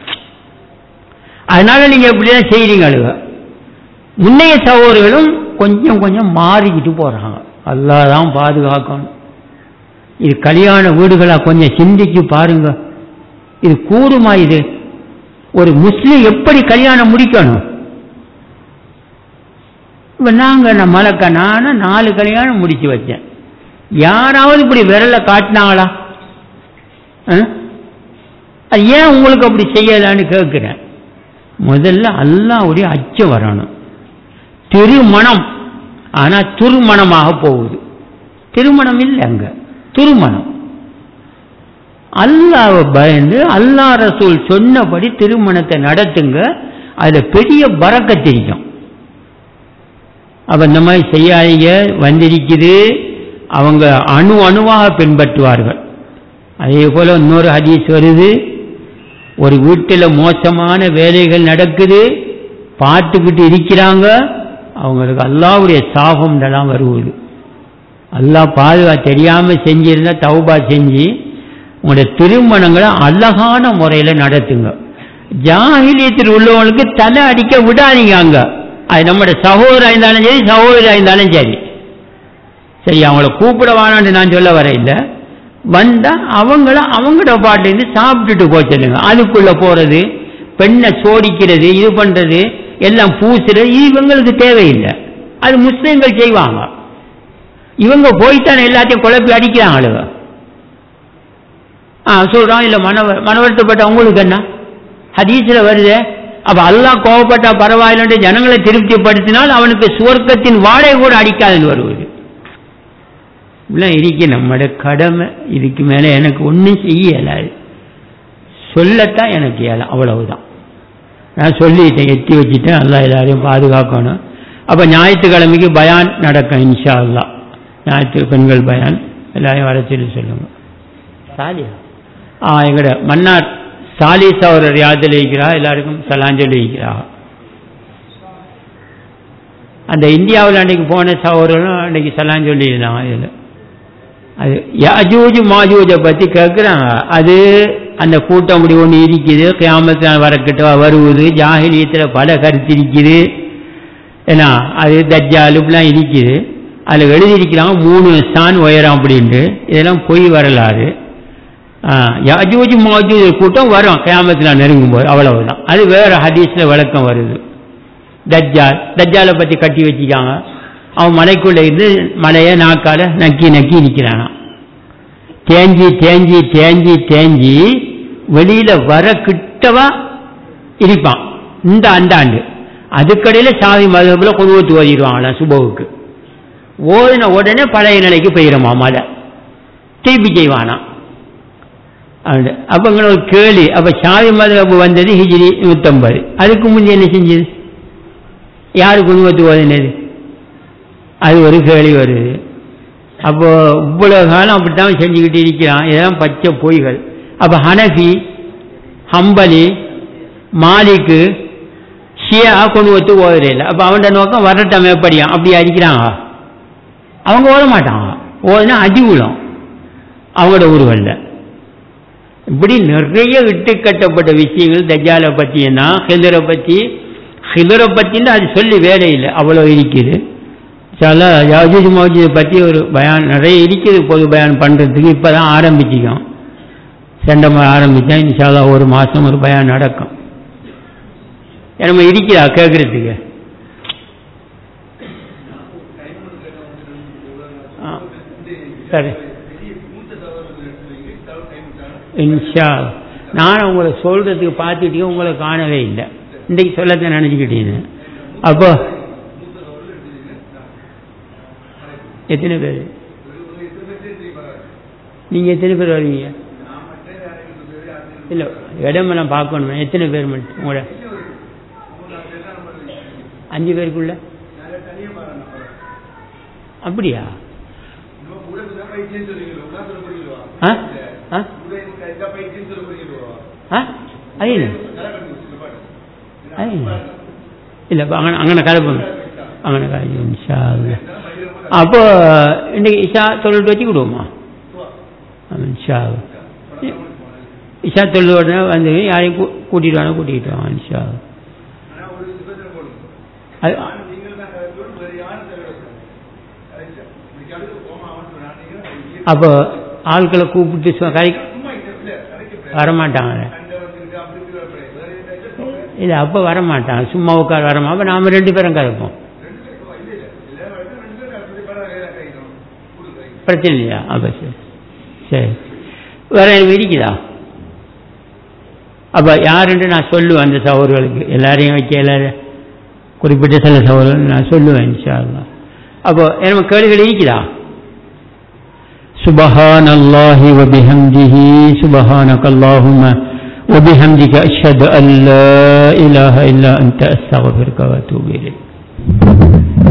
அதனால நீங்க இப்படிதான் செய்றீங்க அழுக முன்னைய சகோதரர்களும் கொஞ்சம் கொஞ்சம் மாறிக்கிட்டு போறாங்க அல்லாஹ் தான் பாதுகாக்கணும் இது கல்யாண வீடுகளா கொஞ்சம் சிந்திச்சு பாருங்க இது கூடுமா இது ஒரு முஸ்லீம் எப்படி கல்யாணம் முடிக்கணும் இப்ப நாங்க நான் மலக்க நானா நாலு கல்யாணம் முடிச்சு வச்சேன் யாராவது இப்படி விரல காட்டினாங்களா அஹ்? அது ஏன் உங்களுக்கு அப்படி செய்யலான்னு கேட்கிறேன் முதல்ல அல்லாவுடைய அச்சம் வரணும் திருமணம் ஆனா திருமணமாக போகுது திருமணம் இல்லை அங்க திருமணம் அல்லாவை பயந்து அல்லா ரசூல் சொன்னபடி திருமணத்தை நடத்துங்க அதுல பெரிய பறக்க தெரியும் அப்ப இந்த மாதிரி செய்யாதீங்க வந்திருக்குது அவங்க அணு அணுவாக பின்பற்றுவார்கள் அதே போல இன்னொரு ஹதீஸ் வருது ஒரு வீட்டில் மோசமான வேலைகள் நடக்குது பார்த்துக்கிட்டு இருக்கிறாங்க அவங்களுக்கு அல்லாவுடைய சாபம் எல்லாம் வருவது அல்லாஹ் பாதுகா தெரியாம செஞ்சிருந்தா தௌபா செஞ்சு உங்களுடைய திருமணங்களை அழகான முறையில் நடத்துங்க ஜாகிலியத்தில் உள்ளவங்களுக்கு தலை அடிக்க விடாதீங்க அங்க அது நம்முடைய சகோதரா இருந்தாலும் சரி சகோதரா இருந்தாலும் சரி சரி அவங்கள கூப்பிட வேணான்னு நான் சொல்ல வர இல்லை வந்தா அவங்கள அவங்களோட பாட்டிலிருந்து சாப்பிட்டுட்டு போக சொல்லுங்க அதுக்குள்ள போறது பெண்ணை சோடிக்கிறது இது பண்றது எல்லாம் பூசுறது இது இவங்களுக்கு தேவையில்லை அது முஸ்லிம்கள் செய்வாங்க இவங்க போய்த்தானே எல்லாத்தையும் குழப்பி அடிக்கிறாங்க ஆ சொல்றான் இல்ல மனவர் மனவருத்தப்பட்ட உங்களுக்கு என்ன ஹதீஸ்ல வருது அப்ப அல்லாஹ் கோவப்பட்டா பரவாயில்லை ஜனங்களை திருப்திப்படுத்தினால் அவனுக்கு சுவர்க்கத்தின் வாடகை கூட அடிக்காதுன்னு வருவது இப்படிலாம் இருக்கு நம்மட கடமை இதுக்கு மேல எனக்கு ஒன்றும் செய்ய இயலாது சொல்லத்தான் எனக்கு இயலாம் அவ்வளவுதான் நான் சொல்லிட்டேன் எத்தி வச்சுட்டேன் அல்லா எல்லாரையும் பாதுகாக்கணும் அப்ப ஞாயிற்றுக்கிழமைக்கு பயான் நடக்கும் இன்ஷா அல்லா ஞாயிற்று பெண்கள் பயான் எல்லாரையும் வர சொல்லி சொல்லுங்க சாலியா ஆ எங்கட மன்னார் சாலிஸ் அவர் யாதில் இருக்கிறா எல்லாருக்கும் சலாஞ்சலி இருக்கிறா அந்த இந்தியாவில் அன்னைக்கு போன சகோதரர்களும் அன்னைக்கு சலாஞ்சொல்லி இருந்தாங்க இதில் அது யாஜூஜ் மாஜூஜை பற்றி கேட்குறாங்க அது அந்த கூட்டம் அப்படி ஒன்று இருக்குது கியாமத்தில் வரக்கிட்ட வருவது ஜாகிலியத்தில் பல கருத்து இருக்குது ஏன்னா அது தஜ்ஜால் இப்படிலாம் இருக்குது அதில் எழுதியிருக்கிறாங்க மூணு ஸ்தான் உயரம் அப்படின்ட்டு இதெல்லாம் பொய் வரலாறு யாஜூஜ் மாஜூஜ் கூட்டம் வரும் கியாமத்தில் நெருங்கும் போது அவ்வளவுதான் அது வேற ஹதீஸில் விளக்கம் வருது தஜ்ஜால் தஜ்ஜாலை பற்றி கட்டி வச்சுக்காங்க அவன் மலைக்குள்ள இருந்து மலையை நாக்கால நக்கி நக்கி நிற்கிறானா தேஞ்சி தேஞ்சி தேஞ்சி தேஞ்சி வெளியில வர கிட்டவா இருப்பான் இந்த அண்டாண்டு அதுக்கடையில சாவி மதப்புல குருவத்து ஓதிடுவாங்களாம் சுபவுக்கு ஓதின உடனே பழைய நிலைக்கு போயிடுமா மலை திருப்பி செய்வானா அப்ப ஒரு கேள்வி அப்ப சாவி மதப்பு வந்தது ஹிஜிரி நூத்தம்பது அதுக்கு முந்தைய என்ன செஞ்சது யாரு குடும்பத்து ஓதினது அது ஒரு கேள்வி வருது அப்போ இவ்வளவு காலம் அப்படித்தான் செஞ்சுக்கிட்டு இருக்கிறான் இதெல்லாம் பச்சை பொய்கள் அப்ப ஹனஃபி ஹம்பலி மாலிக்கு ஷியா கொண்டு வந்து ஓதுற இல்லை அப்ப அவன்கிட்ட நோக்கம் வரட்டம் எப்படியா அப்படி அடிக்கிறாங்க அவங்க ஓத மாட்டாங்க ஓதுனா அடி விழும் அவங்களோட ஊர்களில் இப்படி நிறைய இட்டுக்கட்டப்பட்ட விஷயங்கள் தஜாலை பற்றினா ஹிதரை பற்றி ஹிதரை பற்றின்னு அது சொல்லி வேலை இல்லை அவ்வளோ இருக்குது சில யாஜூஜ் மௌஜூஜை பற்றி ஒரு பயான் நிறைய இருக்குது பொது பயான் பண்ணுறதுக்கு இப்போ தான் ஆரம்பிச்சிக்கோம் செண்டமாக ஆரம்பித்தா இன்ஷால்லா ஒரு மாதம் ஒரு பயான் நடக்கும் நம்ம இருக்கிறா கேட்குறதுக்கு சரி இன்ஷா நான் உங்களை சொல்றதுக்கு பார்த்துட்டீங்க உங்களை காணவே இல்லை இன்றைக்கு சொல்லத்தான் நினச்சிக்கிட்டீங்க அப்போ எத்தனை பேர் நீங்க எத்தனை பேர் வருவீங்க இல்ல இடமெல்லாம் பார்க்கணும் எத்தனை பேர் மட்டும் உங்களோட அஞ்சு பேருக்குள்ள அப்படியா ஆ ஆ ஆ அது என்ன அது என்ன இல்லை இப்போ அங்கே அங்கே கலப்புங்க அங்கே கலப்பு இன்ஷா அல்லாஹ். அப்போ இன்னைக்கு இஷா தொழில் வச்சு விடுவோமா இன்ஷா அல்லாஹ். இஷா தொழில் உடனே வந்து யாரையும் கூ- கூட்டிட்டு வாங்க கூட்டிகிட்டு வாங்க இன்ஷா அல்லாஹ். அது அப்போ ஆட்களை கூப்பிட்டு சொ- கை வரமாட்டாங்க இல்லை அப்போ வரமாட்டாங்க சும்மா உட்கார வரமா அப்போ நாம் ரெண்டு பேரும் கதைப்போம் பிரச்சனை இல்லையா அப்போ சரி சரி வேற எனக்கு இருக்குதா அப்போ யாருன்னு நான் சொல்லுவேன் அந்த சகோதரர்களுக்கு எல்லாரையும் வைக்க எல்லாரும் குறிப்பிட்ட சில சகோதரர்கள் நான் சொல்லுவேன் இன்ஷா அல்லாஹ் அப்போ எனக்கு கேள்விகள் இருக்குதா سبحان الله وبحمده سبحانك اللهم وبحمدك أشهد أن لا إله إلا أنت أستغفرك وأتوب إليك